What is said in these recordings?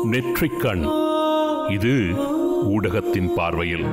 நெற்றிக்கண் இது ஊடகத்தின் பார்வையில்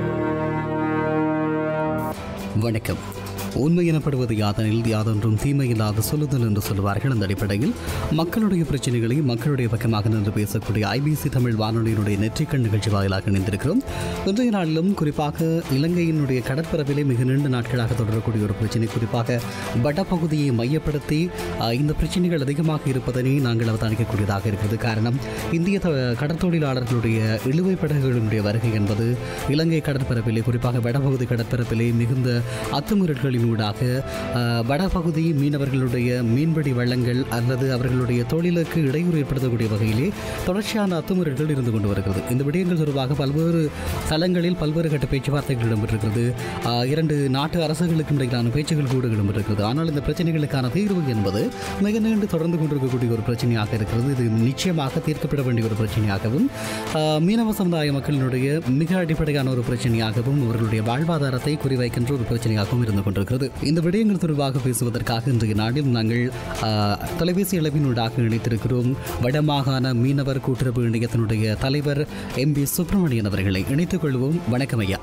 வணக்கம் உண்மை எனப்படுவது யாதனில் யாதொன்றும் தீமை இல்லாத சொல்லுதல் என்று சொல்லுவார்கள் அந்த அடிப்படையில் மக்களுடைய பிரச்சனைகளை மக்களுடைய பக்கமாக நின்று பேசக்கூடிய ஐபிசி தமிழ் வானொலியினுடைய நெற்றிக்கண் நிகழ்ச்சி வாயிலாக இணைந்திருக்கிறோம் இன்றைய நாளிலும் குறிப்பாக இலங்கையினுடைய கடற்பரப்பிலே மிக நீண்ட நாட்களாக தொடரக்கூடிய ஒரு பிரச்சனை குறிப்பாக வடபகுதியை மையப்படுத்தி அஹ், இந்த பிரச்சனைகள் அதிகமாக இருப்பதனை நாங்கள் அவதானிக்கக்கூடியதாக இருக்கிறது காரணம் இந்திய த- கடற்தொழிலாளர்களுடைய இழுவை படகுகளுடைய வருகை என்பது இலங்கை கடற்பரப்பிலே குறிப்பாக வடபகுதி கடற்பரப்பிலே மிகுந்த அத்துமீறல்களின் ஊடாக அஹ், வடபகுதி மீனவர்களுடைய மீன்பிடி வள்ளங்கள் அல்லது அவர்களுடைய தொழிலுக்கு இடையூறு ஏற்படுத்தக்கூடிய வகையிலே தொடர்ச்சியான அத்துமீறல்கள் இருந்து கொண்டு வருகிறது இந்த விடயங்கள் தொடர்பாக பல்வேறு தளங்களில் பல்வேறு கட்ட பேச்சுவார்த்தைகள் இடம்பெற்றிருக்கிறது அஹ், இரண்டு நாட்டு அரசுகளுக்கும் இடையிலான பேச்சுகள் கூட இடம்பெற்றிருக்கிறது ஆனால் இந்த பிரச்சனைகளுக்கான தீர்வு என்பது மிக நீண்டு தொடர்ந்து கொண்டிருக்கக்கூடிய ஒரு பிரச்சனையாக இருக்கிறது இது நிச்சயமாக தீர்க்கப்பட வேண்டிய ஒரு பிரச்சனையாகவும் ஆஹ், மீனவ சமுதாய மக்களினுடைய மிக அடிப்படையான ஒரு பிரச்சனையாகவும் அவர்களுடைய வாழ்வாதாரத்தை குறிவைக்கின்ற ஒரு பிரச்சனையாகவும் இருந்து கொண்டிருக்கிறது இந்த விடயங்கள் தொடர்பாக பேசுவதற்காக இன்றைய நாளில் நாங்கள் ஆஹ், தொலைபேசி அளவினூடாக இணைத்திருக்கிறோம் வடமாகாண மீனவர் கூட்டுறவு இணையத்தினுடைய தலைவர் எம் பி சுப்பிரமணியன் அவர்களை இணைத்துக் கொள்வோம் வணக்கம் ஐயா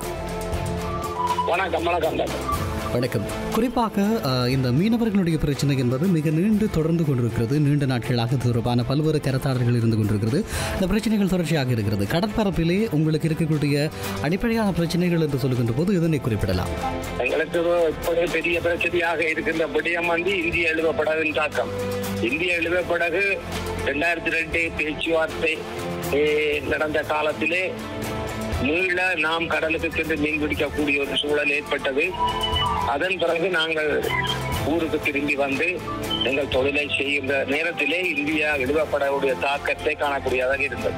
வணக்கம் வணக்கம் டாக்டர். வணக்கம் குறிப்பாக அஹ், இந்த மீனவர்களுடைய பிரச்சனை என்பது மிக நீண்டு தொடர்ந்து கொண்டிருக்கிறது நீண்ட நாட்களாக இது தொடர்பான பல்வேறு கருத்தாடல்கள் இருந்து கொண்டிருக்கிறது இந்த பிரச்சனைகள் தொடர்ச்சியாக இருக்கிறது கடற்பரப்பிலே உங்களுக்கு இருக்கக்கூடிய அடிப்படையான பிரச்சனைகள் என்று சொல்லுகின்ற போது இதனை குறிப்பிடலாம் எங்களுக்கு ஒரு இப்போது பெரிய பிரச்சனையாக இருக்கின்ற விடயம் வந்து இந்திய எழுவப்படகின் தாக்கம் இந்திய எழுவப்படகு ரெண்டாயிரத்தி ரெண்டு பேச்சுவார்த்தை eh, நடந்த காலத்திலே மீள நாம் கடலுக்கு சென்று மீன் பிடிக்கக்கூடிய ஒரு சூழல் ஏற்பட்டது அதன் பிறகு நாங்கள் ஊருக்கு திரும்பி வந்து எங்கள் தொழிலை செய்கின்ற நேரத்திலே இந்தியா எழுவப்படகுடைய தாக்கத்தை காணக்கூடியதாக இருந்தது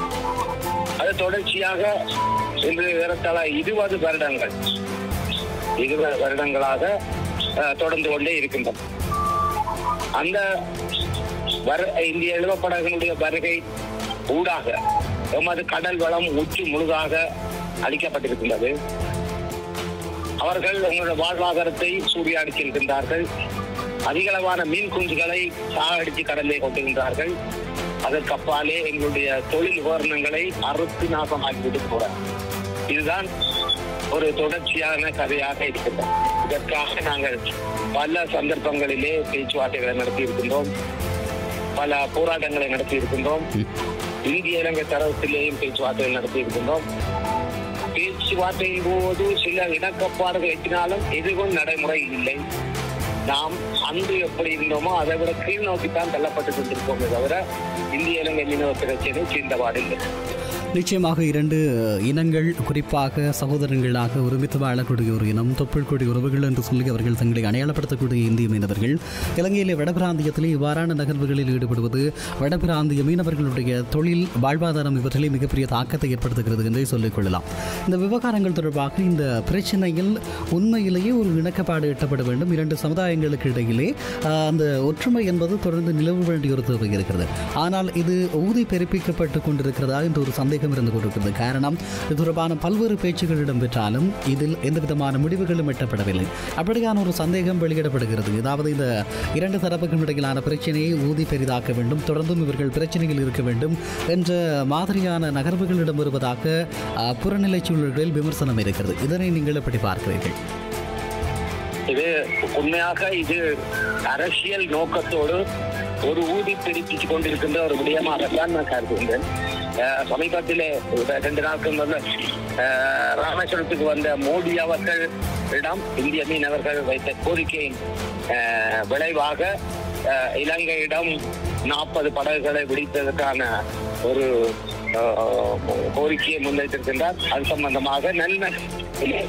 அது தொடர்ச்சியாக இன்று ஏறத்தாழ இருபது வருடங்கள் இருபது வருடங்களாக அஹ், தொடர்ந்து கொண்டே இருக்கின்றன அந்த வர இந்திய எழுவப்படகனுடைய வருகை ஊடாக எமது கடல் வளம் உச்சி முழுதாக அளிக்கப்பட்டிருக்கின்றது அவர்கள் உங்களுடைய வாழ்வாதாரத்தை சூறையாடிச்சிருக்கின்றார்கள் அதிகளவான மீன் குஞ்சுகளை சாகடித்து கடலிலே கொட்டுகின்றார்கள் அதற்கு அப்பாலே எங்களுடைய தொழில் உபகரணங்களை அறுத்து நாசமாக்கிவிட்டு போறார் இதுதான் ஒரு தொடர்ச்சியான கதையாக இருக்கின்றது இதற்காக நாங்கள் பல சந்தர்ப்பங்களிலே பேச்சுவார்த்தைகளை நடத்தி இருக்கின்றோம் பல போராட்டங்களை நடத்தி இருக்கின்றோம் இந்திய இலங்கை தரத்திலேயும் பேச்சுவார்த்தைகள் நடத்தி இருக்கின்றோம் பேச்சுவார்த்தையின் போது சில இணக்கப்பாடுகள் எட்டினாலும் எதுவும் நடைமுறை இல்லை நாம் அன்று எப்படி இருந்தோமோ அதை விட கீழ் நோக்கித்தான் தள்ளப்பட்டு கொண்டிருப்போமே தவிர இந்திய இலங்கை மீனவ பிரச்சனை சேர்ந்தபாடு இல்லை நிச்சயமாக இரண்டு இனங்கள் குறிப்பாக சகோதரங்களாக ஒருமித்து வாழக்கூடிய ஒரு இனம் தொப்புள் கொடி உறவுகள் என்று சொல்லி அவர்கள் தங்களை அடையாளப்படுத்தக்கூடிய இந்திய மீனவர்கள் இலங்கையிலே வடபிராந்தியத்திலே இவ்வாறான நகர்வுகளில் ஈடுபடுவது வடபிராந்திய மீனவர்களுடைய தொழில் வாழ்வாதாரம் இவற்றிலே மிகப்பெரிய தாக்கத்தை ஏற்படுத்துகிறது என்றே சொல்லிக் கொள்ளலாம் இந்த விவகாரங்கள் தொடர்பாக இந்த பிரச்சனையில் உண்மையிலேயே ஒரு இணக்கப்பாடு எட்டப்பட வேண்டும் இரண்டு சமுதாயங்களுக்கு இடையிலே ஆஹ், அந்த ஒற்றுமை என்பது தொடர்ந்து நிலவ வேண்டிய ஒரு தேவை இருக்கிறது ஆனால் இது ஊதி பெருப்பிக்கப்பட்டு கொண்டிருக்கிறதா என்ற ஒரு சந்தேகம் இருந்து கொண்டிருக்கிறது காரணம் இது தொடர்பான பல்வேறு பேச்சுகள் இடம்பெற்றாலும் இதில் எந்த விதமான முடிவுகளும் எட்டப்படவில்லை அப்படியான ஒரு சந்தேகம் வெளியிடப்படுகிறது அதாவது இந்த இரண்டு தரப்புக்கும் இடையிலான பிரச்சனையை ஊதி பெரிதாக்க வேண்டும் தொடர்ந்தும் இவர்கள் பிரச்சனையில் இருக்க வேண்டும் என்ற மாதிரியான நகர்வுகள் இடம்பெறுவதாக ஆஹ், புறநிலை சூழல்களில் விமர்சனம் இருக்கிறது இதனை நீங்கள் எப்படி பார்க்கிறீர்கள் இது உண்மையாக இது அரசியல் நோக்கத்தோடு ஒரு ஊதி பிடிப்பிச்சு கொண்டிருக்கின்ற ஒரு விடயமாகத்தான் நான் கருதுகின்றேன் அஹ் சமீபத்திலே ஒரு ரெண்டு நாட்கள் முதல்ல அஹ், ராமேஸ்வரத்துக்கு வந்த மோடி அவர்களிடம் இந்திய மீனவர்கள் வைத்த கோரிக்கையின் அஹ், விளைவாக அஹ், இலங்கையிடம் நாற்பது படகுகளை விடித்ததற்கான ஒரு அஹ், கோரிக்கையை முன்வைத்திருக்கின்றார் அது சம்பந்தமாக நன்மை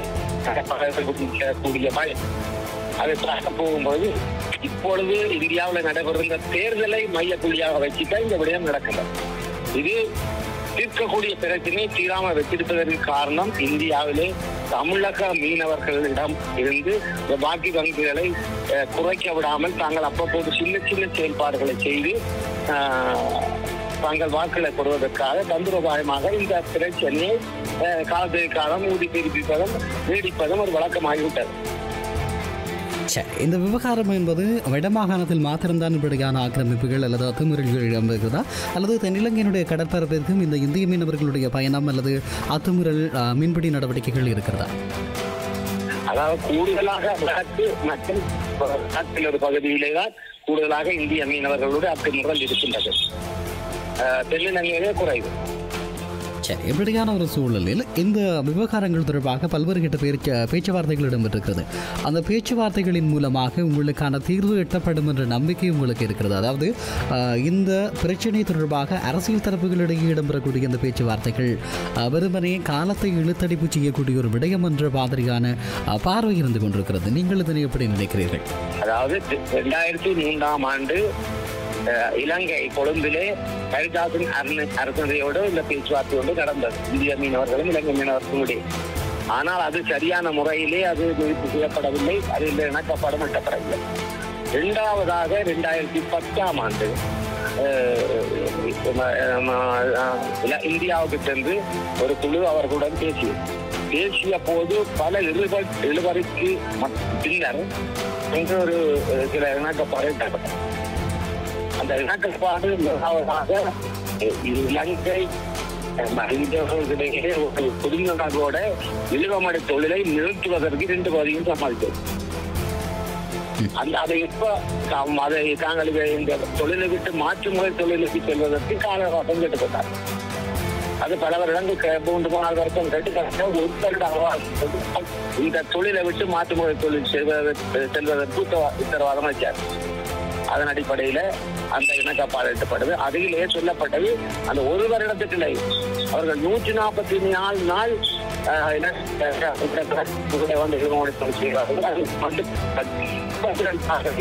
கூடிய பய அதை பார்க்க போகும்போது இப்பொழுது இந்தியாவில் நடைபெறுகின்ற தேர்தலை மைய புள்ளியாக வச்சுதான் இந்த விடயம் நடக்கிறது இது தீர்க்கக்கூடிய பிரச்சனை தீராம வச்சிருப்பதற்கு காரணம் இந்தியாவிலே தமிழக மீனவர்களிடம் இருந்து இந்த பாக்கி வங்கிகளை அஹ், குறைக்க விடாமல் தாங்கள் அவ்வப்போது சின்ன சின்ன செயல்பாடுகளை செய்து அஹ், தாங்கள் வாக்களை பெறுவதற்காக தந்திரோபாயமாக இந்த பிரச்சனையை அஹ், காலத்துக்கு காலம் ஊதி பிரிப்பிப்பதும் நீடிப்பதும் ஒரு வழக்கமாகிவிட்டது சரி இந்த விவகாரம் என்பது வடமாகாணத்தில் மாத்திரம்தான் இப்படியான ஆக்கிரமிப்புகள் அல்லது அத்துமீறல்கள் இடம்பெறுகிறதா அல்லது தென்னிலங்கையினுடைய கடற்பரப்பிற்கும் இந்த இந்திய மீனவர்களுடைய பயணம் அல்லது அத்துமீறல் ஆ, மீன்பிடி நடவடிக்கைகள் இருக்கிறதா அதாவது கூடுதலாக வடக்கு மற்றும் வடக்கில் ஒரு பகுதியிலே தான் கூடுதலாக இந்திய மீனவர்களுடைய அத்துமுறல் இருக்கின்றது அஹ், தென்னிலங்கையிலே குறைவு சரி இப்படியான ஒரு சூழலில் இந்த விவகாரங்கள் தொடர்பாக பல்வேறு கிட்ட பேச்சு பேச்சுவார்த்தைகள் இடம்பெற்றிருக்கிறது அந்த பேச்சுவார்த்தைகளின் மூலமாக உங்களுக்கான தீர்வு எட்டப்படும் என்ற நம்பிக்கை உங்களுக்கு இருக்கிறது அதாவது ஆஹ், இந்த பிரச்சனை தொடர்பாக அரசியல் தரப்புகளிடையே இடம்பெறக்கூடிய இந்த பேச்சுவார்த்தைகள் ஆஹ், வெறுமனே காலத்தை இழுத்தடிப்பு செய்யக்கூடிய ஒரு விடயம் என்ற மாதிரியான ஆஹ், பார்வை இருந்து கொண்டிருக்கிறது நீங்கள் இதனை எப்படி நினைக்கிறீர்கள் அதாவது இரண்டாயிரத்தி மூன்றாம் ஆண்டு அஹ், இலங்கை கொழும்பிலே ஹரிதாசன் அரசனையோடு இந்த பேச்சுவார்த்தை ஒன்று நடந்தது இந்திய மீனவர்களும் இலங்கை மீனவர்களும் இடையே ஆனால் அது சரியான முறையிலே அது நிறுத்தி செய்யப்படவில்லை அதில் இணக்கப்படம் எட்டப்படவில்லை இரண்டாவதாக இரண்டாயிரத்தி பத்தாம் ஆண்டு அஹ், அஹ், இல- இந்தியாவுக்கு சென்று ஒரு குழு அவர்களுடன் பேசியது பேசிய போது பல இழுப இழுபறிக்கு ம- பின்னர் இங்கு ஒரு அஹ், சில இணக்கப்பாடு எட்டப்பட்டது அந்த இணக்கப்பாடு முதலாவதாக அஹ், இலங்கை அஹ், மனிதர்களிடையே ஒரு புரிந்துணர்வோட இழுவமடை தொழிலை நிறுத்துவதற்கு இரண்டு பகுதியும் சமாளித்தது அந்த அதை இப்ப தாம் அதை தாங்களுக்கு இந்த தொழிலை விட்டு மாற்று முறை தொழிலுக்கு செல்வதற்கு கால அவகாசம் கேட்டுக்கொண்டார் அது பல வருடங்கள் க- மூன்று மூணாவது வருஷம் கேட்டு கரெக்டாக ஒரு வருட அவகாசம் இந்த தொழிலை விட்டு மாற்று முறை தொழில் செய்வதற்கு செல்வதற்கு உத்தரவா- உத்தரவாதம் வச்சார் அதன் அடிப்படையில அந்த இணக்கப்பாடு எட்டப்படுது அதிலே சொல்லப்பட்டது அந்த ஒரு வருடத்துக்கு இல்லை அவர்கள் நூற்றி நாற்பத்தி நாலு நாள் ஆஹ், இணக்க- இணக்கப்பாடு வந்து இளமோடி தொழில் செய்வார்கள் அது வந்து பதினெட்டாக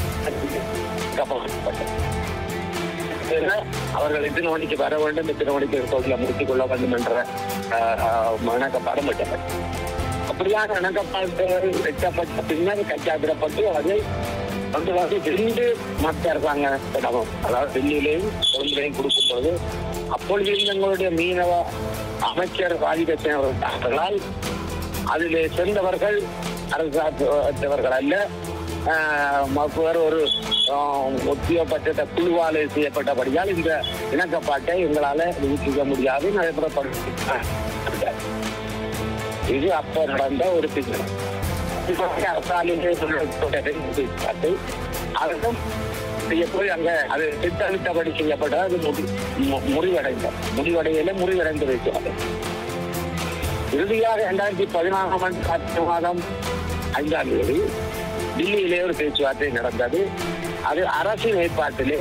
கப்பப்பட்டது ஏன்னா, அவர்கள் எத்தனை மணிக்கு வர வேண்டும் எத்தனை மணிக்கு தொழிலை முடித்துக் கொள்ள வேண்டும் என்ற ஆஹ், ஆஹ், இணக்கப்பாடு மட்டும் அப்படியாக இணக்கப்பாடு வெட்டப்பட்ட பின்னர் கச்சாத்திரப்பட்டு அதை வந்து வந்து ரெண்டு மத்திய அரசாங்கம் அதாவது டெல்லியிலேயும் கொழும்பிலையும் கொடுக்கும் பொழுது அப்பொழுது எங்களுடைய மீனவ அமைச்சர் ராஜிகளால் அதிலே சேர்ந்தவர்கள் அரசாங்கத்தவர்கள் அல்ல ஆஹ், ம- வேறு ஒரு ஆஹ், ஒத்தியப்பட்ட குழுவாலே செய்யப்பட்டபடியால் இந்த இணக்கப்பாட்டை எங்களால நிரூபிக்க முடியாது நடைமுறைப்படுத்த இது அப்ப நடந்த ஒரு பின்னணி அரசாலையிலே சொல்லப்பட்ட பேச்சுவார்த்தை அதுவும் செய்யப்போய் அங்க அது திட்டமிட்டபடி செய்யப்பட்ட அது முடி- மு- முறிவடைந்த முடிவடையில முறிவடைந்து வைக்கிறது இறுதியாக இரண்டாயிரத்தி பதினாறாம் ஆண்டு கார்த்திகை மாதம் ஐந்தாம் தேதி டில்லியிலே ஒரு பேச்சுவார்த்தை நடந்தது அது அரசின் ஏற்பாட்டிலே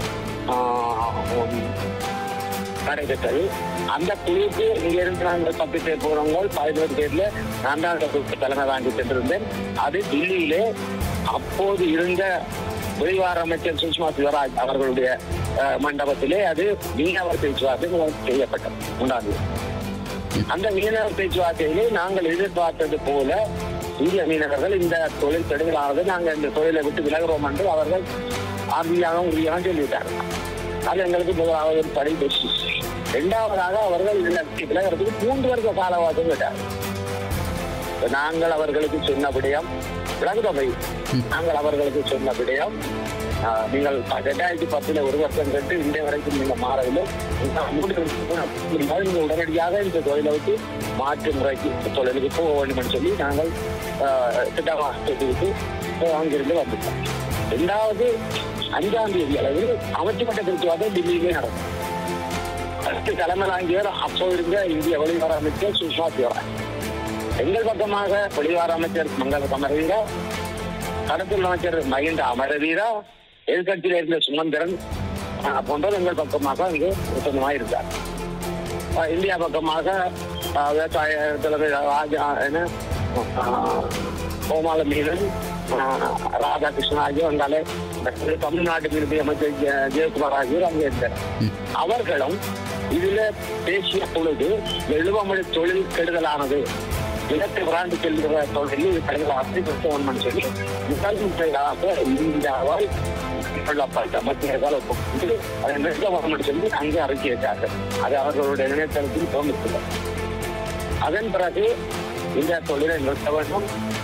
ஆஹ், நடைபெற்றது அந்த குழுவுக்கு இங்க இருந்து நாங்கள் பத்து பேர் போறவங்க பதினோரு பேர்ல நான் தான் அந்த குழுக்கு தலைமை தாங்கி சென்றிருந்தேன் அது டில்லியிலே அப்போது இருந்த வெளிவார அமைச்சர் சுஷ்மா சிவராஜ் அவர்களுடைய அஹ், மண்டபத்திலே அது மீனவர் பேச்சுவார்த்தை செய்யப்பட்டது உண்டாது அந்த மீனவர் பேச்சுவார்த்தையிலே நாங்கள் எதிர்பார்த்தது போல இந்திய மீனவர்கள் இந்த தொழில் கெடுதலானது நாங்கள் இந்த தொழிலை விட்டு விலகிறோம் என்று அவர்கள் ஆர்மியாக உறுதியாக சொல்லிவிட்டார்கள் அது எங்களுக்கு முதலாவது ஒரு படி வெற்றி இரண்டாவதாக அவர்கள் இந்த விலகிறதுக்கு மூன்று வருஷ கால அவகாசம் கேட்டார்கள் இப்ப நாங்கள் அவர்களுக்கு சொன்ன விடயம் விளங்குதவை நாங்கள் அவர்களுக்கு சொன்ன விடயம் ஆஹ், நீங்கள் ரெண்டாயிரத்தி பத்துல ஒரு வருஷம் கேட்டு இன்றைய வரைக்கும் நீங்க மாறவில்லை இந்த மூன்று வருஷம் முடியாது, நீங்க உடனடியாக இந்த தொழிலை விட்டு மாற்று முறைக்கு தொழிலுக்கு போக வேண்டும் என்று சொல்லி நாங்கள் ஆஹ், திட்டமாக சொல்லிவிட்டு ஆஹ், அங்கிருந்து வந்துட்டோம் இரண்டாவது அஞ்சாம் தேதி அளவில் அமைச்சப்பட்ட பேச்சுவார்த்தை டெல்லியிலே நடக்கும் அடுத்து தலைமை தாங்கியவர் அப்போ இருந்த இந்திய வெளிவார அமைச்சர் சுஷ்மா சிவராஜ் எங்கள் பக்கமாக வெளிவார அமைச்சர் மங்கள அமரவீரா கடத்தல் அமைச்சர் மகிந்த அமரவீரா எதிர்கட்சியில் இருந்த சுமந்திரன் ஆஹ், போன்றவர் எங்கள் பக்கமாக அங்கு சொந்தமாக இருந்தார் ஆஹ், இந்தியா பக்கமாக ஆஹ், விவசாய தலைமை ராஜா என்ன ஆஹ், கோமால மீனன் ஆஹ், ராதாகிருஷ்ணன் ஆகியோர் வந்தாலே மற்ற தமிழ்நாட்டு மீது அமைச்சர் ஜெ- ஜெயக்குமார் ஆகியோர் அங்கே இருந்தார் அவர்களும் இதுல பேசிய பொழுது எழுவமொழி தொழில் கெடுதலானது இலக்கு விராண்டு செல்கிற தொழில் இது கெடுதலானது கிறிஸ்தவன் சொல்லி முதல் முறையாக இந்தியாவால் கொள்ளப்பட்ட மத்திய கால ஒப்புக்கொண்டு அதை நிறுத்த வேண்டும் சொல்லி அங்கே அறிக்கை வைத்தார்கள் அது அவர்களுடைய இணையதளத்தில் தோன்றுகிறது அதன் பிறகு இந்த தொழிலை நிறுத்த வேண்டும்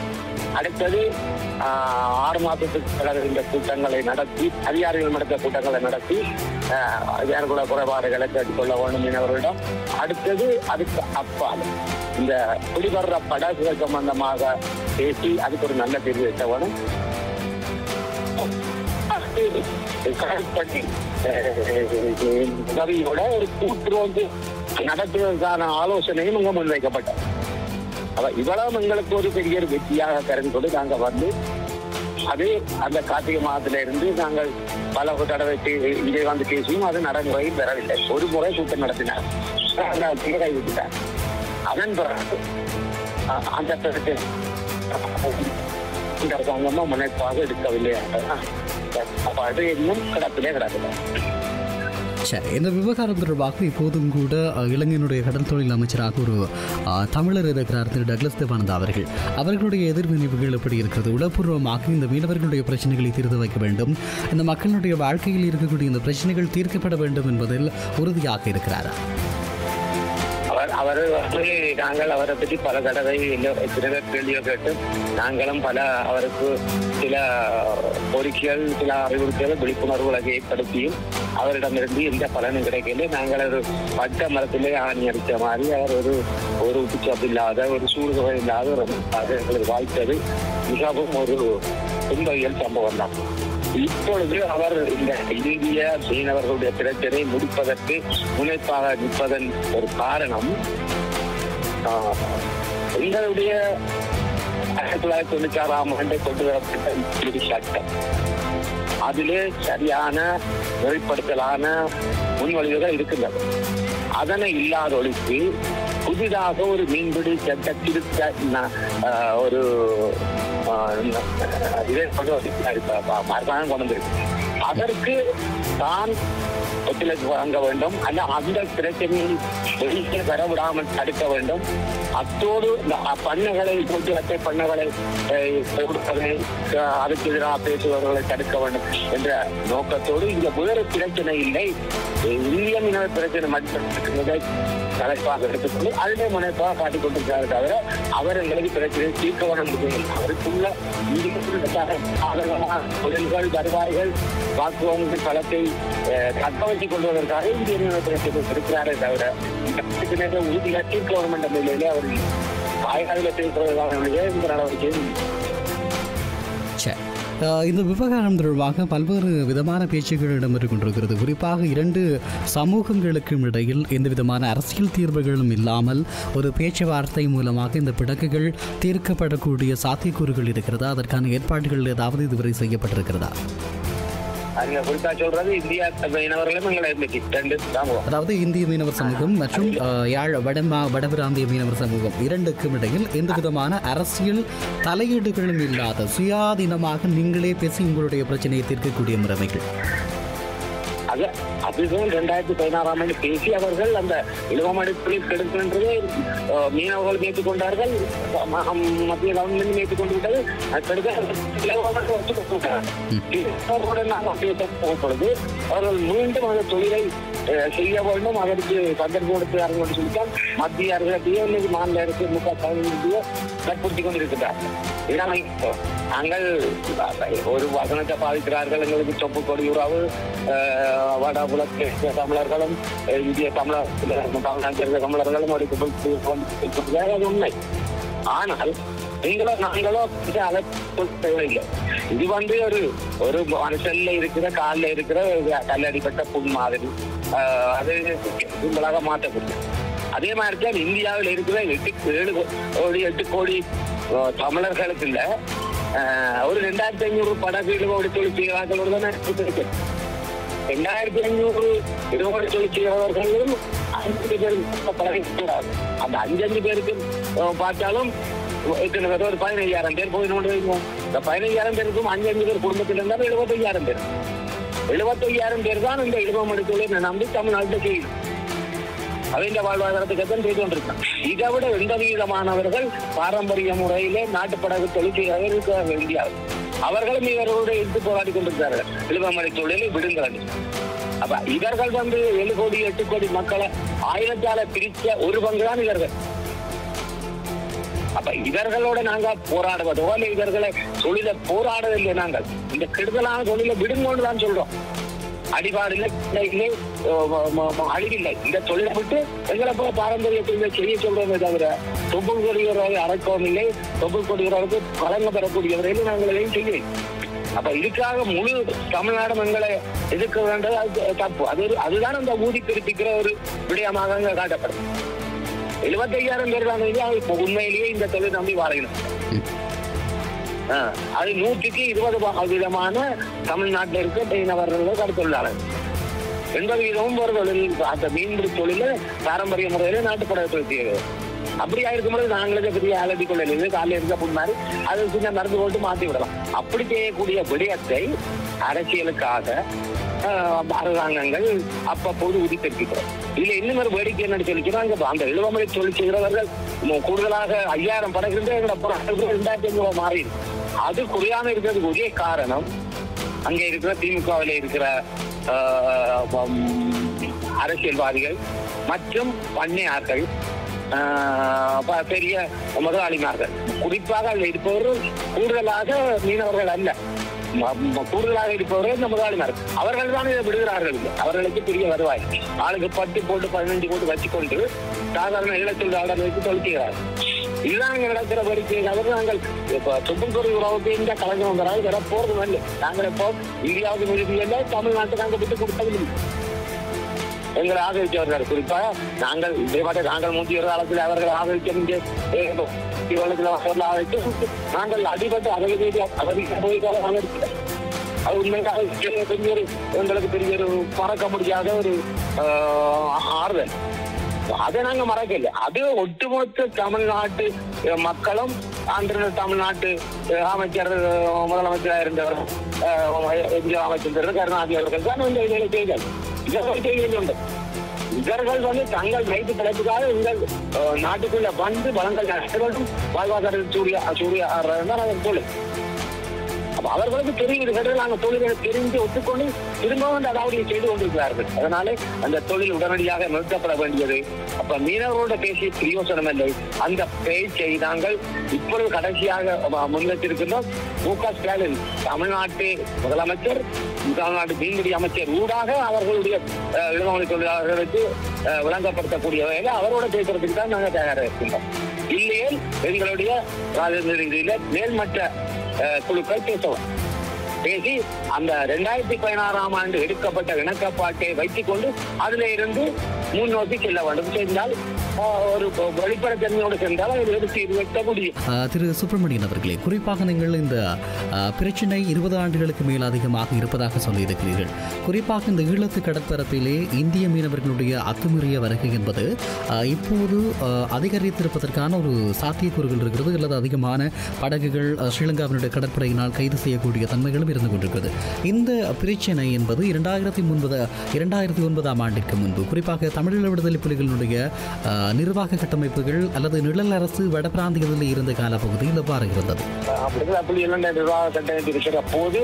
அடுத்தது ஆஹ், ஆறு மாதத்துக்கு பிறகு இந்த கூட்டங்களை நடத்தி அதிகாரிகள் நடத்த கூட்டங்களை நடத்தி ஆஹ், அதிகாரக்குள்ள குறைபாடுகளை கேட்டுக்கொள்ள வேண்டும் மீனவர்களிடம் அடுத்தது அதுக்கு அப்பால் இந்த குடிவர்ற படகுகள் சம்பந்தமாக பேசி அதுக்கு ஒரு நல்ல தீர்வு வைக்க வேணும் கடற்படை அஹ், உதவியோட ஒரு கூட்டுறவு நடத்துவதற்கான ஆலோசனையும் இங்க முன்வைக்கப்பட்டது அவ இவ்வளவு எங்களுக்கு ஒரு பெரிய ஒரு வெற்றியாக கருது கொண்டு நாங்க வந்து அது அந்த கார்த்திகை மாதத்துல இருந்து நாங்கள் பல தடவை பே- இங்கே வந்து பேசியும் அது நடைமுறையில் பெறவில்லை ஒரு முறை கூட்டம் நடத்தினார் அந்த கைவிட்டார் அதன் பிறகு அஹ், அந்த பிறகு இந்த அரசாங்கமும் முனைப்பாக எடுக்கவில்லை அப்ப அது இன்னும் கிடப்பிலே கிடக்கல சரி இந்த விவகாரம் தொடர்பாக இப்போதும் கூட அஹ், இலங்கையினுடைய கடல் தொழில் அமைச்சராக ஒரு அஹ், தமிழர் இருக்கிறார் திரு டக்ளஸ் தேவானந்தா அவர்கள் அவர்களுடைய எதிர்வினைவுகள் எப்படி இருக்கிறது உளப்பூர்வமாக இந்த மீனவர்களுடைய பிரச்சனைகளை தீர்த்து வைக்க வேண்டும் இந்த மக்களுடைய வாழ்க்கையில் இருக்கக்கூடிய இந்த பிரச்சனைகள் தீர்க்கப்பட வேண்டும் என்பதில் உறுதியாக இருக்கிறாரா அவர் அவர் வந்து நாங்கள் அவரை பற்றி பல தடவை இல்லை சில கேள்வியோ கேட்டு நாங்களும் பல அவருக்கு சில கோரிக்கைகள் சில அறிவுறுத்தல் விழிப்புணர்வுகளை ஏற்படுத்தியும் அவரிடமிருந்து எந்த பலனும் கிடைக்கல நாங்கள் ஒரு பட்ட மரத்திலே ஆணி அடித்த மாதிரி அவர் ஒரு ஒரு உப்புச்சப்பு இல்லாத ஒரு சூழ்நிலை இல்லாத ஒரு அது எங்களுக்கு வாய்த்தது மிகவும் ஒரு துன்பவியல் சம்பவம் தான் இப்பொழுது அவர் இந்த இந்திய மீனவர்களுடைய பிரச்சனை முடிப்பதற்கு முனைப்பாக நிற்பதன் ஒரு காரணம் ஆஹ், எங்களுடைய ஆயிரத்தி தொள்ளாயிரத்தி தொண்ணூற்றி ஆறாம் ஆண்டு கொண்டு வரப்பட்ட இப்படி சட்டம் அதிலே சரியான நெறிப்படுத்தலான முன்வழிவுகள் இருக்கின்றது அதனை இல்லாதொழித்து புதிதாக ஒரு மீன்பிடி சட்ட திருத்த ந- ஆஹ், ஒரு ஆஹ், இதை கொண்டு வந்து மார்க்காக கொண்டு வந்திருக்கு அதற்கு தான் ஒத்துழைப்பு வழங்க வேண்டும் அல்ல அந்த பிரச்சனையை வெளியே வர விடாமல் தடுக்க வேண்டும் அத்தோடு இந்த பண்ணைகளை போட்டு அட்டை பண்ணைகளை அஹ், கொடுப்பதை அஹ், அதுக்கு எதிராக பேசுபவர்களை தடுக்க வேண்டும் என்ற நோக்கத்தோடு இங்க வேறு பிரச்சனை இல்லை இந்திய மீனவ பிரச்சனை மட்டும் இருக்கிறதை தலைப்பாக எடுத்துக்கொண்டு அதிலே முனைப்பாக காட்டிக் கொண்டிருக்கிறார் தவிர அவர் எங்களுக்கு பிரச்சனை தீர்க்க வேண்டும் அவருக்குள்ள இந்திய சாதகமான தொழில்கள் வருவாய்கள் வாக்குவங்கள் களத்தை அஹ், தக்க வைத்துக் கொள்வதற்காக இந்திய மீனவ பிரச்சனை இருக்கிறாரே தவிர இந்த பிரச்சனைகளை உறுதியாக தீர்க்க வேண்டும் என்ற நிலையிலே அவர் வாய்காலில் பேசுவதற்கான இந்த நடவடிக்கை சரி அஹ், இந்த விவகாரம் தொடர்பாக பல்வேறு விதமான பேச்சுக்கள் இடம்பெற்றுக் கொண்டிருக்கிறது குறிப்பாக இரண்டு சமூகங்களுக்கும் இடையில் எந்த விதமான அரசியல் தீர்வுகளும் இல்லாமல் ஒரு பேச்சுவார்த்தை மூலமாக இந்த பிணக்குகள் தீர்க்கப்படக்கூடிய சாத்தியக்கூறுகள் இருக்கிறதா அதற்கான ஏற்பாடுகள் ஏதாவது இதுவரை செய்யப்பட்டிருக்கிறதா அங்க குறிப்பா சொல்றது இந்தியா மீனவர்களும் எங்களை இருந்துச்சு ரெண்டு சமூகம் அதாவது இந்திய மீனவர் சமூகம் மற்றும் அஹ், யாழ் வடமா வடபிராந்திய மீனவர் சமூகம் இரண்டுக்கும் இடையில் எந்த விதமான அரசியல் தலையீடுகளும் இல்லாத சுயாதீனமாக நீங்களே பேசி உங்களுடைய பிரச்சனையை தீர்க்கக்கூடிய முறைமைகள் அது அதுதான் ரெண்டாயிரத்தி பதினாறாம் ஆண்டு பேசி அவர்கள் அந்த இழுவமடுப்பில் கெடுக்கின்றதை அஹ், மீனவர்கள் ஏற்றுக்கொண்டார்கள் ம- மத்திய கவர்மெண்ட் ஏற்றுக்கொண்டு விட்டது அதுக்கடுத்து இலவமடுப்பு ஒத்துக்கொண்டு விட்டார்கள். இதோடு நாங்கள் பேச போகும் பொழுது அவர்கள் மீண்டும் அந்த தொழிலை அஹ், செய்ய வேண்டும் அதற்கு சந்தர்ப்பம் கொடுத்தார்கள் என்று சொல்லித்தான் மத்திய அரசையோ இன்னைக்கு மாநில அரசு முக ஸ்டாலினையோ வற்புறுத்தி கொண்டிருக்கிறார்கள் இதனால் இப்போ நாங்கள் ஒரு வசனத்தை பாதிக்கிறார்கள் எங்களுக்கு சொப்பு கொடி உறவு அஹ், வட புலத்து தமிழர்களும் அஹ், இந்திய தமிழர் தமிழ்நாட்டில் தமிழர்களும் ஒரு அது உண்மை ஆனால் நீங்களோ நாங்களோ இது அதை சொல்ல தேவையில்லை இது வந்து ஒரு ஒரு மனுஷன்ல இருக்கிற காலில் இருக்கிற ஒரு கல்லடிப்பட்ட புண் மாதிரி ஆஹ் அது சிம்பிளாக மாற்றக்கூடிய அதே மாதிரி தான் இந்தியாவில் இருக்கிற எட்டு ஏழு கோடி எட்டு கோடி ஆஹ் தமிழர்களுக்கு இல்ல ஆஹ் ஒரு ரெண்டாயிரத்தி ஐநூறு படகு இழுவோடு தொழில் செய்கிறார்கள் தானே இருக்கு ரெண்டாயிரத்தி ஐநூறு இருபது தொழில் செய்கிறவர்களும் அஞ்சு பேருக்கு பழகி கூடாது அந்த அஞ்சஞ்சு பேருக்கு அஹ், பார்த்தாலும் எத்தனை பேர் ஒரு பதினைஞ்சாயிரம் பேர் போய் கொண்டு வைக்கும் இந்த பதினைஞ்சாயிரம் பேருக்கும் அஞ்சு அஞ்சு பேர் குடும்பத்தில் இருந்தாலும் எழுபத்தையாயிரம் பேர் எழுபத்தையாயிரம் பேர் தான் இந்த இடுபம் எடுத்துள்ள நம்பி தமிழ்நாட்டில் செய்யும் அவன் வாழ்வாதாரத்துக்கு தான் செய்து கொண்டிருக்கான் இதை விட எந்த விதமானவர்கள் பாரம்பரிய முறையிலே நாட்டுப்படகு தொழில் செய்கிறவர்கள் இருக்கிறார்கள் இந்தியாவில் அவர்களும் இவர்களோட எடுத்து போராடி கொண்டிருக்கிறார்கள் இழுவமலை தொழிலை விடுங்கள் அப்ப இவர்கள் வந்து ஏழு கோடி எட்டு கோடி மக்களை ஆயிரத்தால பிரிச்ச ஒரு பங்கு தான் இவர்கள் அப்ப இவர்களோட நாங்க போராடுவதோ இல்ல இவர்களை தொழில போராடவில்லை நாங்கள் இந்த கெடுதலான தொழிலை விடுங்கோன்னு தான் சொல்றோம் அடிபாடு இல்லை இல்லை, இல்லை அஹ் ம- ம- ம- அழிவில்லை இந்த தொழிலை விட்டு எங்களை போல பாரம்பரிய தொழிலை செய்ய சொல்றோமே தவிர தொப்புள் கொடிகிறவரை அரைக்கவும் இல்லை தொப்புள் கொடிகிறவருக்கு வழங்க பெறக்கூடியவரையும் நாங்கள் எதையும் செய்யலை அப்ப இதுக்காக முழு தமிழ்நாடும் எங்களை எதிர்க்க வேண்டது அது தப்பு அது ஒரு- அதுதான் அந்த ஊதி பிரிப்பிக்கிற ஒரு விடயமாக அங்க காட்டப்படும் எழுபத்தையாயிரம் பேர் தான் இல்லையா இப்போ உண்மையிலேயே இந்த தொழில் நம்பி வாழணும் ஆ, அது நூற்றுக்கு இருபது ப- விதமான தமிழ்நாட்டில் இருக்க மீனவர்கள் கருத்தொழிலாளர் எண்பது வீதமும் ஒரு தொழில் அந்த மீன்பிடி தொழில பாரம்பரிய முறையில நாட்டுப்பட தொழில் செய்கிறது அப்படியா இருக்கும்போது நாங்களே பெரிய அலட்டி கொள்ளல காலையில் இருக்க முன்னாடி அது சின்ன மருந்து போட்டு மாத்தி விடலாம் அப்படி செய்யக்கூடிய விடயத்தை அரசியலுக்காக ஆஹ், அரசாங்கங்கள் அப்பப்போது உதித்திருக்கிறோம் இதுல இன்னும் ஒரு வேடிக்கை என்ன சொல்லிக்கிறாங்க அந்த இழுவமலை தொழில் செய்கிறவர்கள் இன்னும் கூடுதலாக ஐயாயிரம் படகுன்ற ரெண்டாயிரத்தி ஐநூறு மாறி இருக்கு. அது குறையாம இருக்கிறதுக்கு ஒரே காரணம் அங்க இருக்கிற திமுகவில் இருக்கிற ஆஹ், உம், அரசியல்வாதிகள் மற்றும் பண்ணையார்கள் ஆஹ், ப- பெரிய முதலாளிமார்கள் குறிப்பாக அதில் இருப்பவர்கள் கூடுதலாக மீனவர்கள் அல்ல ம- ம- கூடுதலாக இருப்பவர்கள் இந்த முதலாளிமார் அவர்கள் தான் இதை விடுகிறார்கள் இல்லை. அவர்களுக்கு பெரிய வருவாய் ஆளுக்கு பத்து போட்டு பதினஞ்சு போட்டு வச்சுக்கொண்டு சாதாரண இளத்தொழிலாளர் வைத்து தொலைக்கிறார்கள் இதுதான் இங்க நடக்கிற வேடிக்கை தவிர நாங்கள் இப்ப சுற்றுப்புற உறவுக்கு இந்த கலைஞர் வந்தாலும் வர போறது இல்லை நாங்கள் இப்போ இந்தியாவுக்கு நிறுத்தியல்ல தமிழ்நாட்டுக்கு நாங்கள் விட்டு கொடுத்ததில்லை எங்களை ஆதரித்தவர்கள் குறிப்பாக நாங்கள் இதே மாதிரி நாங்கள் மூன்று காலத்தில் அவர்கள் ஆதரிக்க இவர்களுக்கு அவர்கள் ஆதரித்து நாங்கள் அடிபட்டு அவர்களுக்கு அவருக்கு போய் ஆதரிக்கிறோம் அது உண்மையாக பெரிய ஒரு எங்களுக்கு பெரிய ஒரு மறக்க முடியாத ஒரு ஆஹ், ஆறுதல் அதை நாங்க மறக்கல அது ஒட்டுமொத்த தமிழ்நாட்டு அஹ், மக்களும் அன்று தமிழ்நாட்டு அஹ், அமைச்சர் அஹ், முதலமைச்சராக இருந்தவர் அஹ், எம்ஜிஆர் அமைச்சர் கருணாநிதி அவர்கள் தான் இந்த இதில் செய்தார் இவர்கள் செய்கின்ற இவர்கள் வந்து தங்கள் வயிற்று பிழைப்புக்காக எங்கள் அஹ், நாட்டுக்குள்ள வந்து வளங்கள் நஷ்டங்களும் வாழ்வாதார சூரிய சூரிய தான் அதன் தொழில் அப்ப அவர்களுக்கு தெரியுது கட்டுறது நாங்கள் தொழிலை தெரிந்து ஒத்துக்கொண்டு திரும்பவும் அந்த அதாவது செய்து கொண்டிருக்கிறார்கள் அதனாலே அந்த தொழில் உடனடியாக நிறுத்தப்பட வேண்டியது அப்ப மீனவரோட பேசிய பிரயோசனம் இல்லை அந்த பேச்சை நாங்கள் இப்பொழுது கடைசியாக ம- முன்வைத்திருக்கின்றோம் மு க ஸ்டாலின் தமிழ்நாட்டு முதலமைச்சர் தமிழ்நாட்டு மீன்பிடி அமைச்சர் ஊடாக அவர்களுடைய அஹ், இளமொழி தொழிலாளர்களுக்கு அஹ், விளங்கப்படுத்தக்கூடிய வகையில் அவரோட பேசுறதுக்கு தான் நாங்கள் தயாராக இருக்கின்றோம் இல்லையே எங்களுடைய ராஜேந்திர ரீதியில மேல்மட்ட அஹ், குழுக்கள் பேசலாம் பேசி அந்த ரெண்டாயிரத்தி பதினாறாம் ஆண்டு எடுக்கப்பட்ட இணக்கப்பாட்டை வைத்துக் கொண்டு அதுல இருந்து முன்னோக்கி செல்ல வேண்டும் சென்றால் அஹ், ஒரு வெளிப்படைத்தன்மையோடு சென்றால் அதை எடுத்து வெட்ட முடியும் ஆஹ் திரு சுப்பிரமணியன் அவர்களே குறிப்பாக நீங்கள் இந்த ஆஹ், பிரச்சினை இருபது ஆண்டுகளுக்கு மேல் அதிகமாக இருப்பதாக சொல்லியிருக்கிறீர்கள் குறிப்பாக இந்த ஈழத்து கடற்பரப்பிலே இந்திய மீனவர்களுடைய அத்துமீறிய வருகை என்பது ஆஹ், இப்போது ஆஹ், அதிகரித்திருப்பதற்கான ஒரு சாத்தியக்கூறுகள் இருக்கிறது அல்லது அதிகமான படகுகள் ஆஹ், ஸ்ரீலங்காவினுடைய கடற்படையினால் கைது செய்யக்கூடிய தன்மைகளும் இருந்து கொண்டிருக்கிறது இந்த பிரச்சினை என்பது இரண்டாயிரத்தி ஒன்பது இரண்டாயிரத்தி ஒன்பதாம் ஆண்டிற்கு முன்பு குறிப்பாக தமிழீழ விடுதலை புலிகளுடைய ஆஹ், நிர்வாக கட்டமைப்புகள் அல்லது நிழல் அரசு வட பிராந்தியத்தில் இருந்த காலப்பகுதியில் எவ்வாறு இருந்தது அப்படிங்கிற அப்படி எல்லாம் நிர்வாக கட்டமைப்பு இருக்கிற போது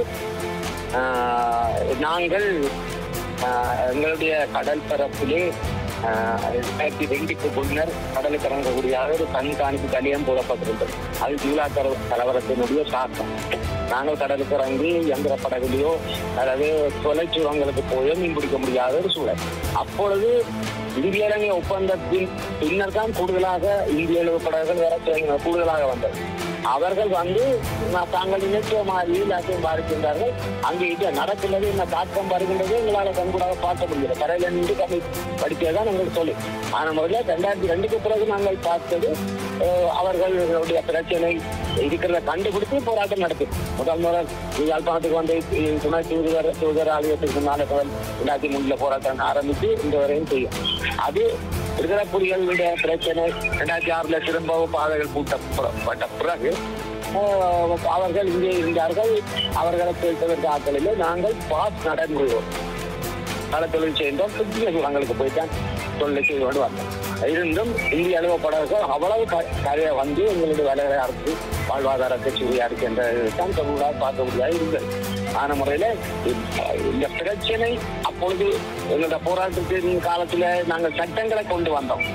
ஆஹ், நாங்கள் ஆஹ், எங்களுடைய கடல் பரப்பிலே ஆஹ், ரெண்டாயிரத்தி ரெண்டுக்கு முன்னர் கடலுக்கு இறங்கக்கூடிய ஒரு கண்காணிப்பு கலியம் போடப்பட்டிருந்தது அது ஜூலா கர- கலவரத்தினுடைய தாக்கம் நாங்கள் கடலுக்கு இறங்கி எந்திர படகுலையோ அல்லது தொலைச்சுரங்களுக்கு போயோ மீன் பிடிக்க முடியாத ஒரு சூழல் அப்பொழுது இந்திய இலங்கை ஒப்பந்தத்தின் பின்னர் தான் கூடுதலாக இந்திய அளவு படகுகள் வர துவங்கின கூடுதலாக வந்தது அவர்கள் வந்து நான் தாங்கள் நினைத்த மாதிரி எல்லாத்தையும் பார்க்கின்றார்கள் அங்கே இது நடக்கிறது என்ன தாக்கம் வருகின்றது எங்களால் கண்கூடாக பார்க்க முடியல கரையில நின்று கதை படித்ததுதான் எங்களுக்கு சொல்லி ஆனால் முதல்ல ரெண்டாயிரத்தி ரெண்டுக்கு பிறகு நாங்கள் பார்த்தது அஹ், அவர்களுடைய பிரச்சனை இருக்கிறத கண்டுபிடித்து போராட்டம் நடத்தி முதல் முதல் யாழ்ப்பாணத்துக்கு வந்து இ- துணை தூதுவர் தூதர் ஆலயத்துக்கு முன்னால முதல் ரெண்டாயிரத்தி மூணுல போராட்டம் ஆரம்பித்து இந்த வரையும் செய்யும் அது இருக்கிற புலிகளுடைய பிரச்சனை ரெண்டாயிரத்தி ஆறுல திரும்பவும் பாதைகள் பூட்டப்பட்ட பிறகு ஆஹ், அவர்கள் இங்கே இருந்தார்கள் அவர்களை கேட்பதற்கு ஆட்களிலே நாங்கள் பாஸ் நடைமுறையோம் பல தொழில் செய்தோம் புதிய சூழங்களுக்கு போய்தான் தொழில் செய்து கொண்டு வந்தோம் இருந்தும் இந்திய அலுவலக அவ்வளவு க- கரையை வந்து எங்களுடைய வேலைகளை அரசு வாழ்வாதார கட்சியாக இருக்கின்றதான் தொழிலாக பார்க்க முடியாது இருந்தது ஆன முறையில இந்த- இந்த பிரச்சனை அப்பொழுது எங்களுடைய போராட்டத்தின் காலத்துல நாங்கள் சட்டங்களை கொண்டு வந்தோம்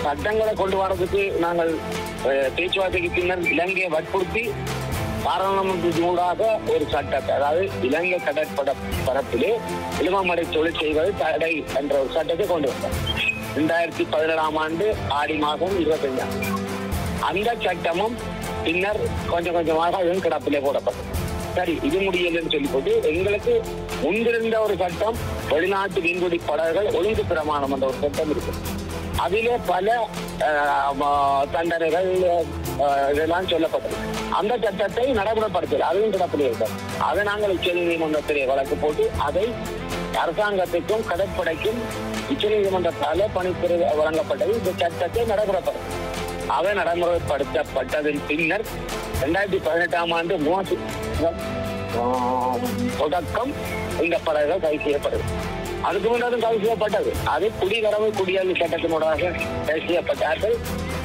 சட்டங்களை கொண்டு வரதுக்கு நாங்கள் அஹ், பேச்சுவார்த்தைக்கு பின்னர் இலங்கையை வற்புறுத்தி பாராளுமன்றத்தினூடாக ஒரு சட்டத்தை அதாவது இலங்கை கடற்பட பரப்பிலே இழுவமடை தொழில் செய்வது தடை என்ற ஒரு சட்டத்தை கொண்டு வந்தார் ரெண்டாயிரத்தி பதினேழாம் ஆண்டு ஆடி மாதம் இருபத்தஞ்சாம் அந்த சட்டமும் பின்னர் கொஞ்சம் கொஞ்சமாக அதுவும் கிடப்பிலே போடப்பட்டது சரி இது முடியலன்னு சொல்லி போட்டு எங்களுக்கு முன்பிருந்த ஒரு சட்டம் வெளிநாட்டு மீன்பிடி படகுகள் ஒழுங்கு பிரமாணம் என்ற ஒரு சட்டம் இருக்கு அதிலே பல அஹ், ம- தண்டனைகள் அஹ், இதெல்லாம் சொல்லப்பட்டது அந்த சட்டத்தை நடைமுறைப்படுத்தல அதுவும் கிடப்பிலே இருக்கு அதை நாங்கள் உச்ச நீதிமன்றத்திலே வழக்கு போட்டு அதை அரசாங்கத்துக்கும் கடற்படைக்கும் உச்ச நீதிமன்றத்தால பணித்துறை வழங்கப்பட்டது இந்த சட்டத்தை நடைமுறைப்படுத்தும் அவை நடைமுறைப்படுத்தப்பட்டதன் பின்னர் இரண்டாயிரத்தி பதினெட்டாம் ஆண்டு மூவாசி ஆஹ், தொடக்கம் இந்த படகுகள் கைது செய்யப்படுது அதுக்கு முன்னாடி கைது செய்யப்பட்டது அது குடிவரவு குடியரசு சட்டத்தினூடாக கைது செய்யப்பட்டார்கள்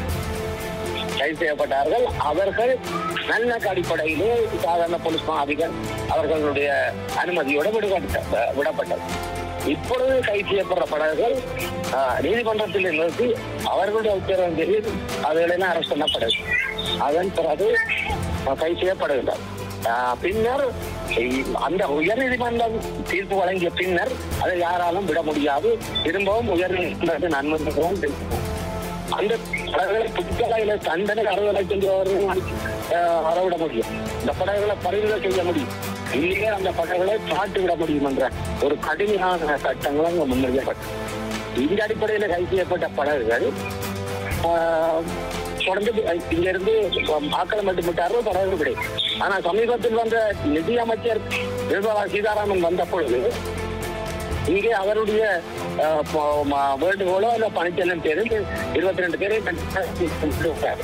கைது செய்யப்பட்டார்கள் அவர்கள் நல்ல அடிப்படையிலே சாதாரண போலீஸ் மா அதிபர் அவர்களுடைய அனுமதியோடு விடுபட்ட விடப்பட்டது இப்பொழுது கைது செய்யப்படுற படகுகள் ஆஹ், நீதிமன்றத்தில் நிறுத்தி அவர்களுடைய உத்தரவின் பேரில் அதுகளெல்லாம் அரசு பண்ணப்படுது அதன் பிறகு ஆஹ், கைது செய்யப்படுகின்றனர் ஆஹ், பின்னர் இ- அந்த உயர்நீதிமன்றம் தீர்ப்பு வழங்கிய பின்னர் அதை யாராலும் விட முடியாது திரும்பவும் உயர்நீதிமன்றத்தின் அனுமதிகளும் திரும்பவும் அந்த படகுகளை புத்தகையில தண்டனை அறுபது லட்சம் ரூபாய் வரைக்கும் அஹ், வரவிட முடியும் இந்த படகுகளை பறிமுதல் செய்ய முடியும் இல்லையே அந்த படகுகளை சாட்டு விட முடியும் என்ற ஒரு கடுமையான சட்டங்களும் அங்க முன்னிறுத்தப்பட்டது இந்த அடிப்படையில கைது செய்யப்பட்ட படகுகள் ஆஹ், தொடர்ந்து இங்க இருந்து ஆக்களை மட்டும் விட்டார்கள் படகுகள் கிடையாது ஆனா சமீபத்தில் வந்த நிதி அமைச்சர் நிர்மலா சீதாராமன் வந்த பொழுது இங்கே அவருடைய அஹ், ப- ம- வேண்டுகோளோ இல்ல பணிச்செல்லும் பேரு இருபத்தி ரெண்டு பேரை விட்டார்.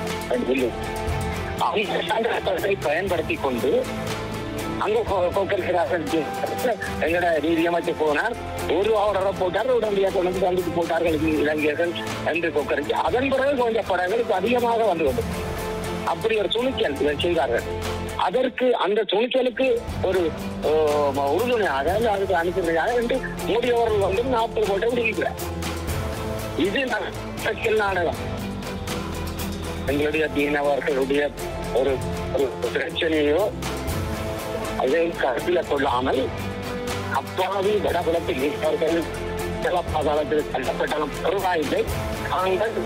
அவங்க சந்தர்ப்பத்தை பயன்படுத்தி கொண்டு அங்க கொ- கொக்கரிக்கிறார்கள் எங்கட நீதி அமைச்சர் போனார் ஒரு ஆர்டரை போட்டார் உடனடியாக கொண்டு வந்து சந்தித்து போட்டார்கள் இது இளைஞர்கள் என்று கொக்கரிச்சு அதன் பிறகு கொஞ்சம் படங்களுக்கு அதிகமாக வந்து கொண்டு அப்படி ஒரு துணிச்சல் இதை செய்தார்கள் அதற்கு அந்த துணிச்சலுக்கு ஒரு ஆஹ், உறுதுணையாக அல்ல அதுக்கு அனுப்பியாக என்று மோடி அவர்கள் வந்து நாற்பது கோட்டை விடுவிக்கிறார் இது அரசியல் நாடகம் எங்களுடைய மீனவர்களுடைய ஒரு ஒரு பிரச்சனையோ அதை கருத்தில் கொள்ளாமல் அப்பாவி வடபுலத்தில் மீனவர்கள் பாதாளத்தில் தள்ளப்பட்டாலும் பரவாயில்லை நாங்கள்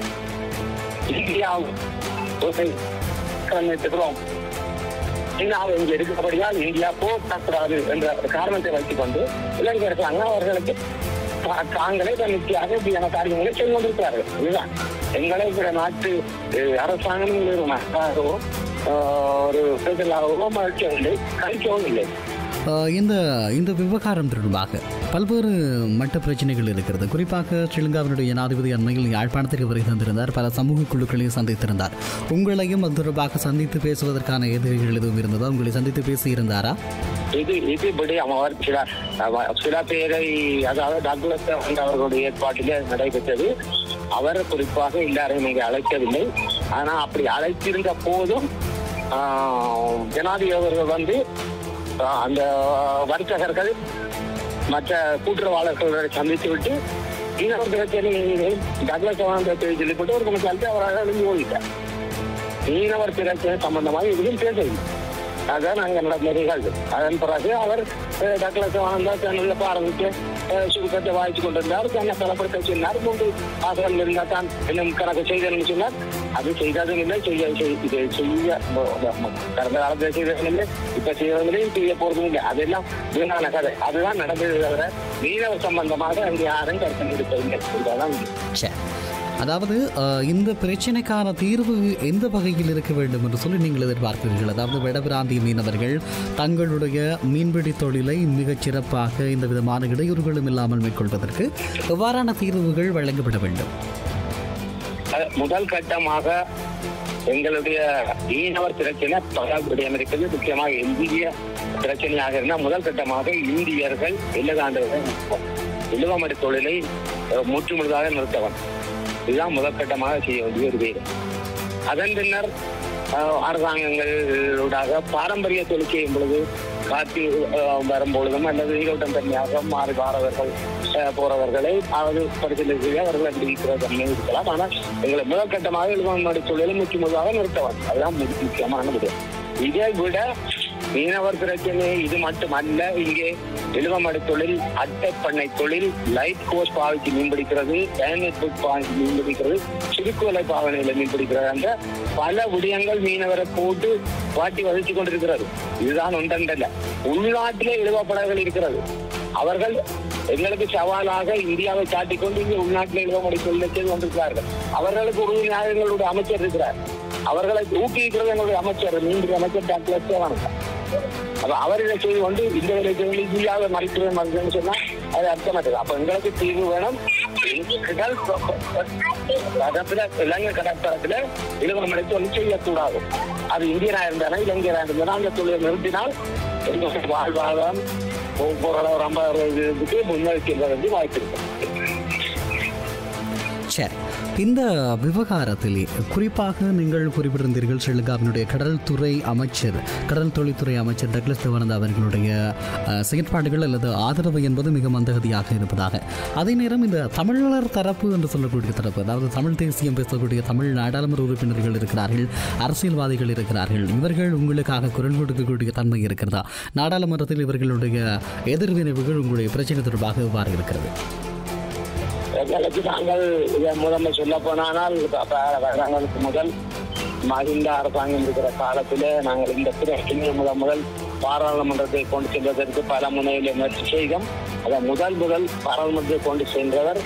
இந்தியாவை கண்ணிட்டுகிறோம் சீனாவை இங்கு எடுக்கப்படியால் இந்தியா போகக்கூடாது என்ற காரணத்தை வைத்துக் கொண்டு இலங்கை அரசாங்கம் அவர்களுக்கு தா- தாங்களே தன்னிச்சையாக இப்படியான காரியங்களை செய்து கொண்டிருக்கிறார்கள் இதுதான் எங்களை இந்த நாட்டு அஹ், அரசாங்கம் ஒரு மகனாகவோ ஆஹ், ஒரு பெருதலாகவோ மகிழ்ச்சியவில்லை கழிக்கவும் இல்லை அஹ், இந்த இந்த விவகாரம் தொடர்பாக பல்வேறு மட்ட பிரச்சனைகள் இருக்கிறது குறிப்பாக ஸ்ரீலங்காவினுடைய ஜனாதிபதி அண்மையில் யாழ்ப்பாணத்திற்கு வருகை தந்திருந்தார் பல சமூக குழுக்களையும் சந்தித்திருந்தார் உங்களையும் அது தொடர்பாக சந்தித்து பேசுவதற்கான எதிரிகள் எதுவும் இருந்ததா உங்களை சந்தித்து பேசியிருந்தாரா இது இது இப்படி அவர் சில அவ- சில பேரை அதாவது டக்ளஸ் வந்து அவர்களுடைய ஏற்பாட்டிலே நடைபெற்றது அவர் குறிப்பாக எல்லாரையும் இங்கே அழைக்கவில்லை ஆனா அப்படி அழைத்திருந்த போதும் ஆஹ், ஜனாதிபதி அவர்கள் வந்து ஆஹ், அந்த வர்த்தகர்கள் மற்ற கூட்டுறவாளர்களை சந்தித்து விட்டு இன்னொரு பிரச்சனை டக்ளஸ் வந்து சொல்லிவிட்டு ஒரு கொஞ்சம் அவராக எழுந்து போயிட்டார் மீனவர் பிரச்சனை சம்பந்தமாக எதுவும் பேசவில்லை அதான் நாங்கள் நடந்த நிகழ்வு அதன் பிறகு அவர் அஹ், டக்ளஸ் வாழ்ந்தார் தன்னுள்ள ஆரம்பித்து சுருக்கத்தை வாய்த்து கொண்டிருந்தார் தன்னை பலப்படுத்த சொன்னார் மூன்று ஆசிரியர்கள் இருந்தால் தான் இன்னும் கணக்கு செய்தேன்னு சொன்னார் அது செய்ததும் இல்லை செய்ய செய்- இது செய்ய ம- ம- கடந்த காலத்தில் செய்ததும் இல்லை இப்ப செய்வதிலையும் செய்ய போறதும் இல்லை அதெல்லாம் வீணான கதை அதுதான் நடந்தது தவிர மீனவர் சம்பந்தமாக அங்கே யாரும் கருத்து எடுக்கவில்லை இதுதான் உண்மை. சரி அதாவது அஹ், இந்த பிரச்சனைக்கான தீர்வு எந்த வகையில் இருக்க வேண்டும் என்று சொல்லி நீங்கள் எதிர்பார்க்கிறீர்கள் அதாவது வடபிராந்திய மீனவர்கள் தங்களுடைய மீன்பிடி தொழிலை மிகச் சிறப்பாக இந்த விதமான இடையூறுகளும் இல்லாமல் மேற்கொள்வதற்கு எவ்வாறான தீர்வுகள் வழங்கப்பட வேண்டும் அஹ் முதல் கட்டமாக எங்களுடைய மீனவர் பிரச்சனை பல விடயம் இருக்குது முக்கியமாக இந்திய பிரச்சனையாக இருந்தால் முதல் கட்டமாக இந்தியர்கள் இல்லதாண்டுகளை இழுவமடி தொழிலை அஹ், முற்றுமுழுதாக நிறுத்தவன் இதுதான் முதல் கட்டமாக செய்ய வேண்டிய ஒரு வேலை அதன் பின்னர் அஹ், அரசாங்கங்களூடாக பாரம்பரிய தொழில் செய்யும் பொழுது காற்று அஹ், வரும் பொழுதும் அல்லது நீரோட்டம் தன்மையாக மாறி வாரவர்கள் அஹ், போறவர்களை அதாவது பரிசீலிக்க அவர்களை விடுவிக்கிற தன்மை இருக்கலாம் ஆனால் எங்களை முதற்கட்டமாக இழுவமடி தொழிலை முக்கியமாக நிறுத்த வேண்டும் அதுதான் மு- முக்கியமான விடயம் இதை விட மீனவர் பிரச்சனை இது மட்டுமல்ல இங்கே இழுவமடி தொழில் அட்டை பண்ணை தொழில் லைட் கோஸ் பாவிச்சு மீன்பிடிக்கிறது பேனட் புக் பாவிச்சு மீன்பிடிக்கிறது சுருக்குவலை பாவனையில மீன்பிடிக்கிறது என்ற பல விடயங்கள் மீனவரை போட்டு வாட்டி வகித்துக் கொண்டிருக்கிறது இதுதான் ஒன்றல்ல உள்நாட்டிலே இழுவப்படங்கள் இருக்கிறது அவர்கள் எங்களுக்கு சவாலாக இந்தியாவை காட்டிக்கொண்டு இங்கே உள்நாட்டில் இழுவமடி தொழிலை செய்து கொண்டிருக்கிறார்கள் அவர்களுக்கு ஒரு நியாயங்களுடைய அமைச்சர் இருக்கிறார் அவர்களை ஊக்குவிக்கிறது எங்களுடைய அமைச்சர் மீன்பிடி அமைச்சர் டாக்டர் சேவானந்தா அப்ப அவர் இதை செய்து கொண்டு இந்த வேலை செய்து இந்தியாவை மறைக்கிறேன் மறைக்கிறேன்னு சொன்னா அது அர்த்தமற்றது அப்ப எங்களுக்கு தீர்வு வேணும் கடல் கடத்துல இலங்கை கடற்கரத்துல இழுவமடை தொழில் செய்யக்கூடாது அது இந்தியனா இருந்தாலும் இலங்கையனா இருந்தாலும் அந்த தொழிலை நிறுத்தினால் எங்களுடைய வாழ்வாதாரம் போராட ஒரு ஐம்பது இதுக்கு முன்னெடுத்து செல்வதற்கு வாய்ப்பு இருக்கு சரி இந்த விவகாரத்திலே குறிப்பாக நீங்கள் குறிப்பிட்டிருந்தீர்கள் ஸ்ரீலங்காவினுடைய கடல் துறை அமைச்சர் கடல் தொழில்துறை அமைச்சர் டக்ளஸ் தேவானந்தா அவர்களுடைய அஹ், செயற்பாடுகள் அல்லது ஆதரவு என்பது மிக மந்தகதியாக இருப்பதாக அதே நேரம் இந்த தமிழர் தரப்பு என்று சொல்லக்கூடிய தரப்பு அதாவது தமிழ் தேசியம் பேசக்கூடிய தமிழ் நாடாளுமன்ற உறுப்பினர்கள் இருக்கிறார்கள் அரசியல்வாதிகள் இருக்கிறார்கள் இவர்கள் உங்களுக்காக குரல் கொடுக்கக்கூடிய தன்மை இருக்கிறதா நாடாளுமன்றத்தில் இவர்களுடைய எதிர்வினைவுகள் உங்களுடைய பிரச்சனை தொடர்பாக எவ்வாறு இருக்கிறது எங்களுக்கு நாங்கள் இதை முதல்ல சொல்ல போனால் வருடங்களுக்கு முதல் மகிந்த அரசாங்கம் இருக்கிற காலத்திலே நாங்கள் இந்த பிரச்சனையை முதல் முதல் பாராளுமன்றத்தை கொண்டு செல்வதற்கு பல முனையில முயற்சி செய்தோம் அதை முதல் முதல் பாராளுமன்றத்தை கொண்டு சென்றவர்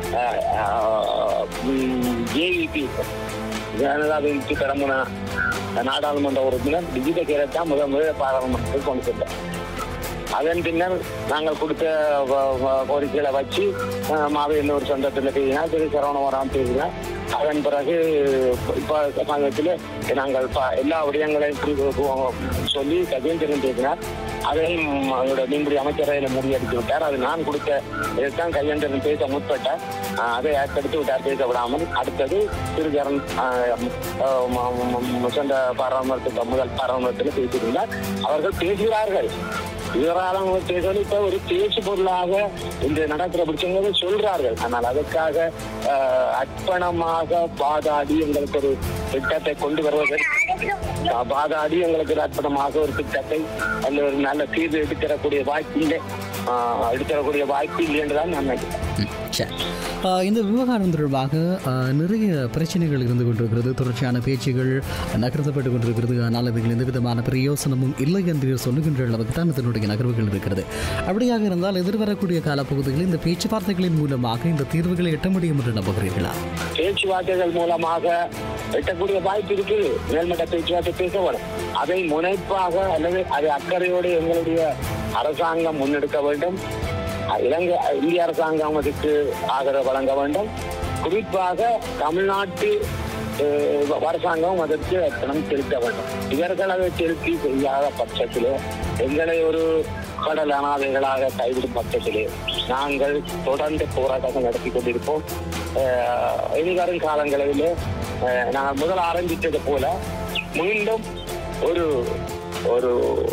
ஜேவிபி ஜனதா விமுக்தி கடமுன நாடாளுமன்ற உறுப்பினர் டிஜிட்ட கேரட் தான் முதல் முதல் பாராளுமன்றத்தை கொண்டு சென்றார் அதன் பின்னர் நாங்கள் கொடுத்த வ- வ- கோரிக்கைகளை வச்சு அஹ், மாவை இன்னொரு சொந்தத்தில் பேசினா திரு சரவணவராம் பேசினார் அதன் பிறகு இப்போ சமயத்தில் நாங்கள் ப- எல்லா விடயங்களையும் குறி- சொல்லி கஜேந்திரன் பேசினார் அதையும் அவருடைய மீன்பிடி அமைச்சரையில் முறியடித்து விட்டார் அது நான் கொடுத்த இதைத்தான் கையேந்திரன் பேச முற்பட்டார் அஹ், அதை தடுத்து விட்டார் பேச விடாமல் அடுத்தது திருச்சரன் சென்ற பாராளுமன்றத்துக்கு முதல் பாராளுமன்றத்தில் பேசியிருந்தார் அவர்கள் பேசுகிறார்கள் இவராலும் பேசல இப்ப ஒரு பேச்சு பொருளாக இந்த நடக்கிற பிரச்சனைகளை சொல்றார்கள் ஆனால் அதற்காக ஆஹ், அர்ப்பணமாக பாதாடி எங்களுக்கு ஒரு திட்டத்தை கொண்டு வருவதற்கு ஆஹ், பாதாடி எங்களுக்கு ஒரு அர்ப்பணமாக ஒரு திட்டத்தை அல்ல ஒரு நல்ல தீர்வு எடுத்துறக்கூடிய வாய்ப்பு இல்லை ஆஹ், எடுத்துறக்கூடிய வாய்ப்பு இல்லை என்றுதான் நான் நினைக்கிறேன் ம், சரி ஆஹ் இந்த விவகாரம் தொடர்பாக ஆஹ், நிறைய பிரச்சனைகள் இருந்து கொண்டிருக்கிறது தொடர்ச்சியான பேச்சுகள் நகர்த்தப்பட்டு கொண்டிருக்கிறது ஆனால் இதில் எந்த விதமான பிரயோசனமும் இல்லை என்று சொல்லுகின்ற அளவுக்கு தான் இதனுடைய நகர்வுகள் இருக்கிறது அப்படியாக இருந்தால் எதிர்வரக்கூடிய காலப்பகுதிகளில் இந்த பேச்சுவார்த்தைகளின் மூலமாக இந்த தீர்வுகளை எட்ட முடியும் என்று நம்புகிறீர்களா பேச்சுவார்த்தைகள் மூலமாக எட்டக்கூடிய வாய்ப்பு இருக்கு மேல்மட்ட பேச்சுவார்த்தை பேச வேணும் அதை முனைப்பாக அல்லது அதை அக்கறையோடு எங்களுடைய அரசாங்கம் முன்னெடுக்க வேண்டும் இலங்கை இந்திய அரசாங்கம் அதுக்கு ஆதரவு வழங்க வேண்டும் குறிப்பாக தமிழ்நாட்டு அஹ், அரசாங்கம் அதற்கு பணம் செலுத்த வேண்டும் இவர்கள் அதை செலுத்தி செய்யாத பட்சத்திலே எங்களை ஒரு கடல் அனாதைகளாக கைவிடும் பட்சத்திலே நாங்கள் தொடர்ந்து போராட்டங்கள் நடத்தி கொண்டிருப்போம் அஹ், இனிவரும் காலங்களிலே அஹ், நாங்கள் முதல் ஆரம்பித்தது போல மீண்டும் ஒரு ஒரு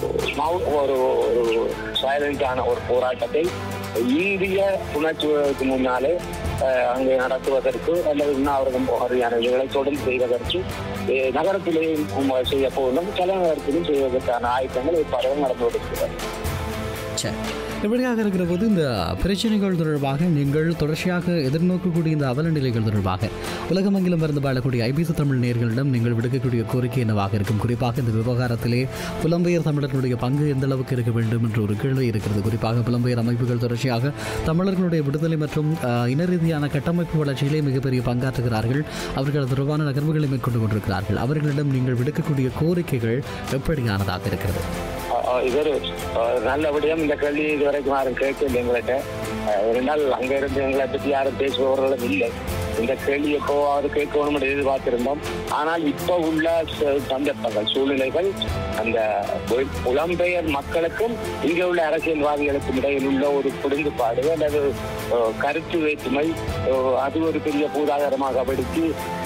மௌ- ஒரு ஒரு சைலண்டான ஒரு போராட்டத்தை இந்திய புணர்ச்சிக்கு முன்னாலே அஹ், அங்கே நடத்துவதற்கு அல்லது உண்ணாவிரதம் மாதிரியான இதுகளை தொடர்ந்து செய்வதற்கு அஹ், நகரத்திலேயும் செய்ய போதும் தலைநகரத்திலும் செய்வதற்கான ஆயத்தங்கள் இப்பறம் நடந்து கொண்டிருக்கிறது சரி இப்படியாக இருக்கிற போது இந்த பிரச்சனைகள் தொடர்பாக நீங்கள் தொடர்ச்சியாக எதிர்நோக்கக்கூடிய இந்த அவல நிலைகள் தொடர்பாக உலகமெங்கிலும் இருந்து வாழக்கூடிய ஐபிசி தமிழ் நேயர்களிடம் நீங்கள் விடுக்கக்கூடிய கோரிக்கை என்னவாக இருக்கும் குறிப்பாக இந்த விவகாரத்திலே புலம்பெயர் தமிழர்களுடைய பங்கு எந்த அளவுக்கு இருக்க வேண்டும் என்ற ஒரு கேள்வி இருக்கிறது குறிப்பாக புலம்பெயர் அமைப்புகள் தொடர்ச்சியாக தமிழர்களுடைய விடுதலை மற்றும் ஆஹ், இன ரீதியான கட்டமைப்பு வளர்ச்சியிலே மிகப்பெரிய பங்காற்றுகிறார்கள் அவர்கள் அது தொடர்பான நகர்வுகளை மேற்கொண்டு கொண்டிருக்கிறார்கள் அவர்களிடம் நீங்கள் விடுக்கக்கூடிய கோரிக்கைகள் எப்படியானதாக இருக்கிறது அஹ் அஹ் இது ஒரு அஹ், நல்ல விடயம் இந்த கேள்வி இது வரைக்கும் யாரும் கேட்கல எங்கள்கிட்ட அஹ், இருந்தால் அங்க இருந்து எங்களை பற்றி யாரும் பேசுபவர்களும் இல்லை இந்த கேள்வி எப்போவாவது கேட்கணும் என்று எதிர்பார்த்திருந்தோம் ஆனால் இப்போ உள்ள ச- சந்தர்ப்பங்கள் சூழ்நிலைகள் அந்த புல- புலம்பெயர் மக்களுக்கும் இங்கே உள்ள அரசியல்வாதிகளுக்கும் இடையில் உள்ள ஒரு பிடுங்குப்பாடு அல்லது அஹ், கருத்து வேற்றுமை அஹ், அது ஒரு பெரிய பூதாகரமாக படித்து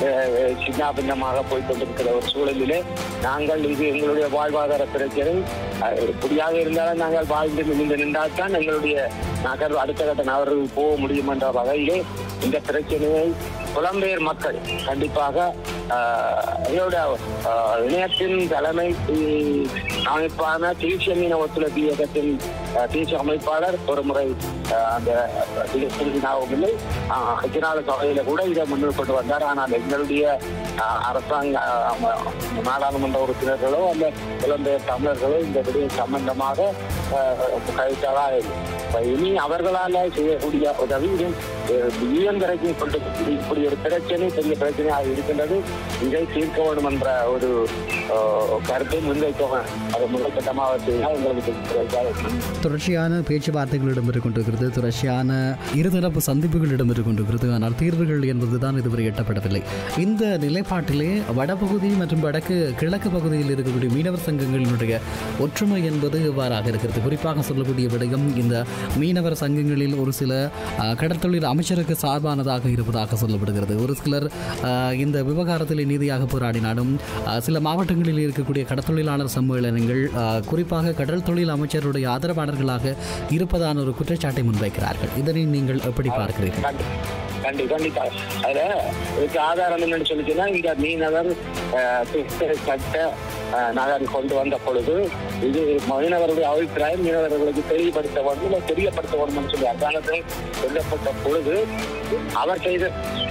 சின்ன பின்னமாக போய் கொண்டிருக்கிற ஒரு சூழலிலே நாங்கள் இது எங்களுடைய வாழ்வாதார பிரச்சனை அஹ், எப்படியாக இருந்தாலும் நாங்கள் வாழ்ந்து நின்று நின்றால்தான் எங்களுடைய நகர் அடுத்த கட்ட நகருக்கு போக முடியும் என்ற வகையிலே இந்த பிரச்சனையை புலம்பெயர் மக்கள் கண்டிப்பாக ஆஹ், எங்களோட ஆஹ், இணையத்தின் தலைமை உம், அமைப்பான தேசிய மீன ஒத்துழைப்பு இயக்கத்தின் ஆஹ், தேசிய அமைப்பாளர் ஒரு முறை ஆஹ், அந்த இல்லை ஐக்கியநாடு சபையில கூட இதை முன்னில் கொண்டு வந்தார் ஆனால் எங்களுடைய ஆஹ், அரசாங்க ஆஹ், நாடாளுமன்ற உறுப்பினர்களோ அல்ல புலம்பெயர் தமிழர்களோ இந்த விடயம் சம்பந்தமாக கைத்தாதான் இப்ப இனி அவர்களால செய்யக்கூடிய உதவி இது யூஎன் வரைக்கும் கொண்டு இப்படி ஒரு பிரச்சனை பெரிய பிரச்சனையாக இருக்கின்றது இதை தீர்க்க வேண்டும் என்ற ஒரு ஆஹ், கருத்தை முன்வைக்க அதை முதற்கட்டமாக செய்தால் எங்களுக்கு கிடைக்காது. தொடர்ச்சியான பேச்சுவார்த்தைகள் இடம்பெற்றுக் கொண்டிருக்கிறது தொடர்ச்சியான இருதரப்பு சந்திப்புகள் இடம்பெற்றுக் கொண்டிருக்கிறது ஆனால் தீர்வுகள் என்பதுதான் இதுவரை எட்டப்படவில்லை இந்த நிலைப்பாட்டிலே வடபகுதி மற்றும் வடக்கு கிழக்கு பகுதியில் இருக்கக்கூடிய மீனவர் சங்கங்களினுடைய ஒற்றுமை என்பது எவ்வாறாக இருக்கிறது குறிப்பாக சொல்லக்கூடிய விடயம் இந்த மீனவர் சங்கங்களில் ஒரு சில அஹ், கடற்தொழில் அமைச்சருக்கு சார்பானதாக இருப்பதாக சொல்லப்படுகிறது ஒரு சிலர் அஹ், இந்த விவகாரத்தில் நீதியாக போராடினாலும் அஹ், சில மாவட்டங்களில் இருக்கக்கூடிய கடற்தொழிலாளர் சம்மேளனங்கள் அஹ், குறிப்பாக கடல் தொழில் அமைச்சருடைய ஆதரவாளர்களாக இருப்பதான ஒரு குற்றச்சாட்டை முன்வைக்கிறார்கள் இதனை நீங்கள் எப்படி பார்க்கிறீர்கள் கண்டி- கண்டி கண்டிப்பா அதுல இதுக்கு ஆதாரம் என்னன்னு சொல்லிச்சுன்னா இந்த மீனவர் அஹ், கிறிஸ்தவ சட்ட அஹ், நகர் கொண்டு வந்த பொழுது இது மீனவருடைய அபிப்பிராயம் மீனவர்களுக்கு தெரியப்படுத்த வேண்டும் இல்லை தெரியப்படுத்த வேண்டும் சொல்லி அரசாங்கத்தை சொல்லப்பட்ட பொழுது அவர் செய்த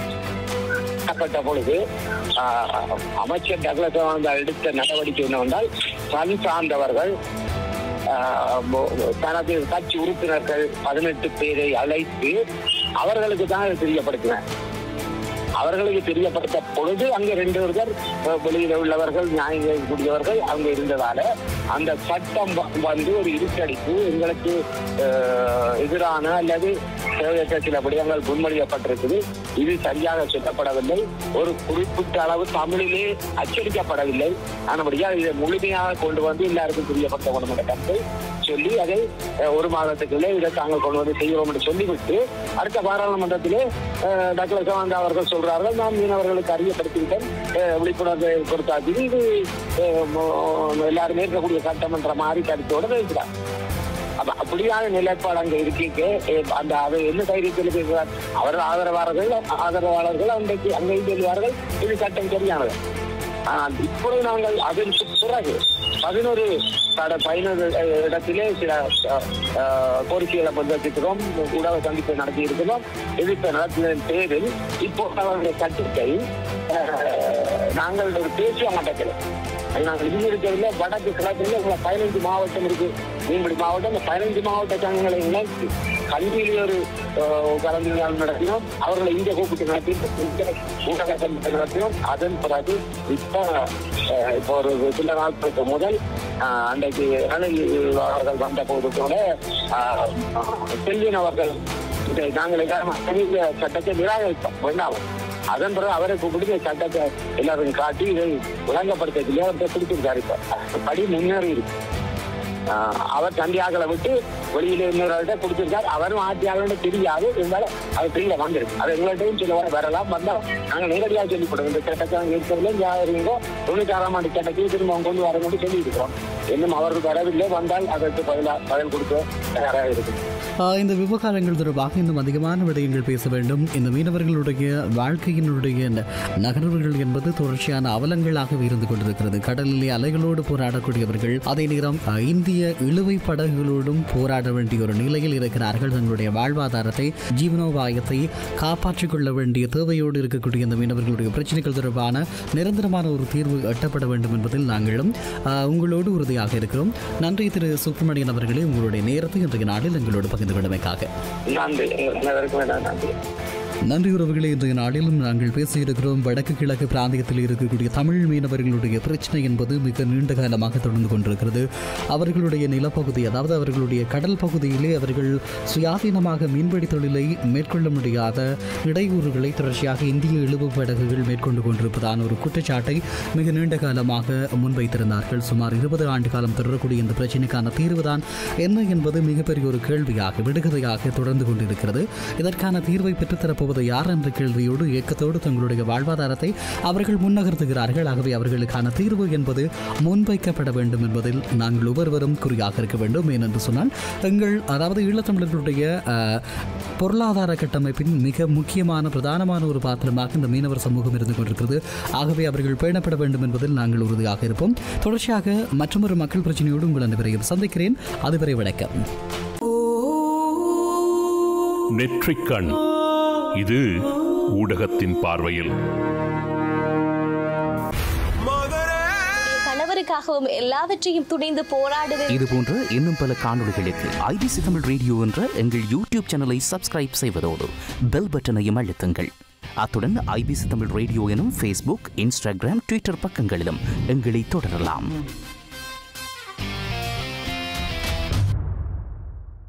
பட்ட பொழுது ஆஹ், அமைச்சர் டக்ளஸ் வந்து எடுத்த நடவடிக்கை என்னவென்றால் சன் சார்ந்தவர்கள் ஆஹ், மோ- தனது கட்சி உறுப்பினர்கள் பதினெட்டு பேரை அழைத்து அவர்களுக்கு தான் இதை தெரியப்படுத்தினார் அவர்களுக்கு தெரியப்படுத்த பொழுது அங்க ரெண்டு பேர் அஹ், வெளியில உள்ளவர்கள் நியாயம் கேட்கக்கூடியவர்கள் அங்க இருந்ததால அந்த சட்டம் வ- வந்து ஒரு இருக்கடிப்பு எங்களுக்கு அஹ், எதிரான அல்லது தேவையற்ற சில விடயங்கள் முன்மொழியப்பட்டிருக்குது இது சரியாக சொல்லப்படவில்லை ஒரு குறிப்பிட்ட அளவு தமிழிலே அச்சடிக்கப்படவில்லை ஆனபடியால் இதை முழுமையாக கொண்டு வந்து எல்லாருக்கும் தெரியப்படுத்த வேண்டும் என்ற கருத்தை சொல்லி அதை அஹ், ஒரு மாதத்துக்குள்ளே இதை தாங்கள் கொண்டு வந்து செய்வோம் என்று சொல்லிவிட்டு அடுத்த பாராளுமன்றத்திலே அஹ், டாக்டர் சவாந்தா அவர்கள் சொல்றார்கள் நான் மீனவர்களுக்கு அறியப்படுத்திவிட்டேன் அஹ், விழிப்புணர்வை கொடுத்தாச்சு இது அஹ், மோ- எல்லாரும் ஏற்கக்கூடிய சட்டமன்ற மாதிரி கருத்தோடு பேசுறார் அப்ப அப்படியான நிலைப்பாடு அங்க இருக்கீங்க அந்த அதை என்ன தைரியத்தில் பேசுவார் அவர்கள் ஆதரவாளர்கள் ஆதரவாளர்கள் அன்றைக்கு அங்கே சொல்லுவார்கள் இது சட்டம் சரியானது ஆனால் இப்பொழுது நாங்கள் அதற்கு பிறகு பதினோரு தட பதினோரு அஹ், இடத்திலே சில அஹ், அஹ், கோரிக்கைகளை முன்வைக்கிறோம் ஊடக சந்திப்பை நடத்தி இருக்கிறோம் எதிர்ப்பு நடத்தினதன் பேரில் இப்போ அவருடைய சட்டத்தை அஹ், நாங்கள் ஒரு பேச்சுவ மாட்டத்தில் அது நாங்கள் இது இருக்கிறதுல வடக்கு கிழக்குல உங்களை பதினைஞ்சு மாவட்டம் இருக்கு மீன்பிடி மாவட்டம் இந்த பதினைஞ்சு மாவட்ட சங்கங்களை இணைத்து கல்வியில் ஒரு அஹ், கலந்துரையாடல் நடத்தினோம் அவர்களை இங்கே கூப்பிட்டு நடத்தி இங்கே ஊடக சந்திப்பை நடத்தினோம் அதன் பிறகு இப்ப அஹ், இப்போ ஒரு சில நாட்களுக்கு முதல் அஹ், அன்றைக்கு அணில் அவர்கள் வந்த போது கூட அஹ், செல்வின் அவர்கள் இதை நாங்கள் எல்லாரும் தமிழ் சட்டத்தை நிராகரித்தோம் வேண்டாம் அதன் பிறகு அவரை கூப்பிட்டு இந்த சட்டத்தை எல்லாரும் காட்டி இதை விளங்கப்படுத்தக்கூடிய அவர்கிட்ட கொடுத்துருக்காரு இப்ப படி முன்னேறி இருக்கு ஆஹ் அவர் தண்டியாக்களை விட்டு வெளியில இன்னொரு கொடுத்திருக்காரு அவரும் ஆட்சியாளர்னு தெரியாது இருந்தாலும் அது தெரியல வந்திருக்கு அது எங்கள்கிட்டையும் சில வர வரலாம் வந்தா நாங்க நேரடியாக சொல்லிவிடுவோம் இந்த சட்டத்தை அங்கே இருக்கிறதுல யாருங்கோ தொண்ணூத்தாறாம் ஆண்டு சட்டத்தையும் திரும்ப அவங்க கொண்டு வரணும்னு சொல்லி இருக்கிறோம் இன்னும் அவர்கள் வரவில்லை வந்தால் அதற்கு பதிலா பதில் கொடுக்க தயாராக இருக்கு ஆஹ் இந்த விவகாரங்கள் தொடர்பாக இன்னும் அதிகமான விடயங்கள் பேச வேண்டும் இந்த மீனவர்களுடைய வாழ்க்கையினுடைய ந- நகர்வுகள் என்பது தொடர்ச்சியான அவலங்களாக இருந்து கொண்டிருக்கிறது கடலிலே அலைகளோடு போராடக்கூடியவர்கள் அதே நேரம் ஆஹ், இந்திய இழுவை படகுகளோடும் போராட வேண்டிய ஒரு நிலையில் இருக்கிறார்கள் தங்களுடைய வாழ்வாதாரத்தை ஜீவனோபாயத்தை காப்பாற்றிக் கொள்ள வேண்டிய தேவையோடு இருக்கக்கூடிய இந்த மீனவர்களுடைய பிரச்சனைகள் தொடர்பான நிரந்தரமான ஒரு தீர்வு எட்டப்பட வேண்டும் என்பதில் நாங்களும் ஆஹ், உங்களோடு உறுதியாக இருக்கிறோம் நன்றி திரு சுப்பிரமணியன் அவர்களே உங்களுடைய நேரத்தை இன்றைய நாளில் எங்களோடு பகிர்ந்து கொண்டமைக்காக நன்றி உங்கள் அனைவருக்கும் வேண்டாம் நன்றி நன்றி உறவுகளே இன்றைய நாளிலும் நாங்கள் பேசியிருக்கிறோம் வடக்கு கிழக்கு பிராந்தியத்தில் இருக்கக்கூடிய தமிழ் மீனவர்களுடைய பிரச்சனை என்பது மிக நீண்ட காலமாக தொடர்ந்து கொண்டிருக்கிறது அவர்களுடைய நிலப்பகுதி அதாவது அவர்களுடைய கடல் பகுதியிலே அவர்கள் சுயாதீனமாக மீன்பிடி தொழிலை மேற்கொள்ள முடியாத இடையூறுகளை தொடர்ச்சியாக இந்திய இழுவு படகுகள் மேற்கொண்டு கொண்டிருப்பதான ஒரு குற்றச்சாட்டை மிக நீண்ட காலமாக முன்வைத்திருந்தார்கள் சுமார் இருபது ஆண்டு காலம் தொடரக்கூடிய இந்த பிரச்சனைக்கான தீர்வுதான் என்ன என்பது மிகப்பெரிய ஒரு கேள்வியாக விடுகதையாக தொடர்ந்து கொண்டிருக்கிறது இதற்கான தீர்வை பெற்றுத்தரப்போவது போவது யார் என்ற கேள்வியோடு ஏக்கத்தோடு தங்களுடைய வாழ்வாதாரத்தை அவர்கள் முன்னகர்த்துகிறார்கள் ஆகவே அவர்களுக்கான தீர்வு என்பது முன்வைக்கப்பட வேண்டும் என்பதில் நாங்கள் ஒவ்வொருவரும் குறியாக இருக்க வேண்டும் ஏனென்று சொன்னால் எங்கள் அதாவது ஈழத்தமிழர்களுடைய அஹ், பொருளாதார கட்டமைப்பின் மிக முக்கியமான பிரதானமான ஒரு பாத்திரமாக இந்த மீனவர் சமூகம் இருந்து கொண்டிருக்கிறது ஆகவே அவர்கள் பேணப்பட வேண்டும் என்பதில் நாங்கள் உறுதியாக இருப்போம் தொடர்ச்சியாக மற்றொரு மக்கள் பிரச்சனையோடு உங்கள் அனைவரையும் சந்திக்கிறேன் அதுவரை வணக்கம் நெற்றிக்கண் இது ஊடகத்தின் பார்வையில் கணவருக்காகவும் எல்லாவற்றையும் துணிந்து போராடுவேன் இது போன்ற இன்னும் பல காணொளிகளுக்கு ஐபிசி தமிழ் ரேடியோ என்ற எங்கள் யூடியூப் சேனலை சப்ஸ்கிரைப் செய்வதோடு பெல் பட்டனையும் அழுத்துங்கள் அத்துடன் ஐபிசி தமிழ் ரேடியோ எனும் ஃபேஸ்புக் இன்ஸ்டாகிராம் ட்விட்டர் பக்கங்களிலும் எங்களை தொடரலாம்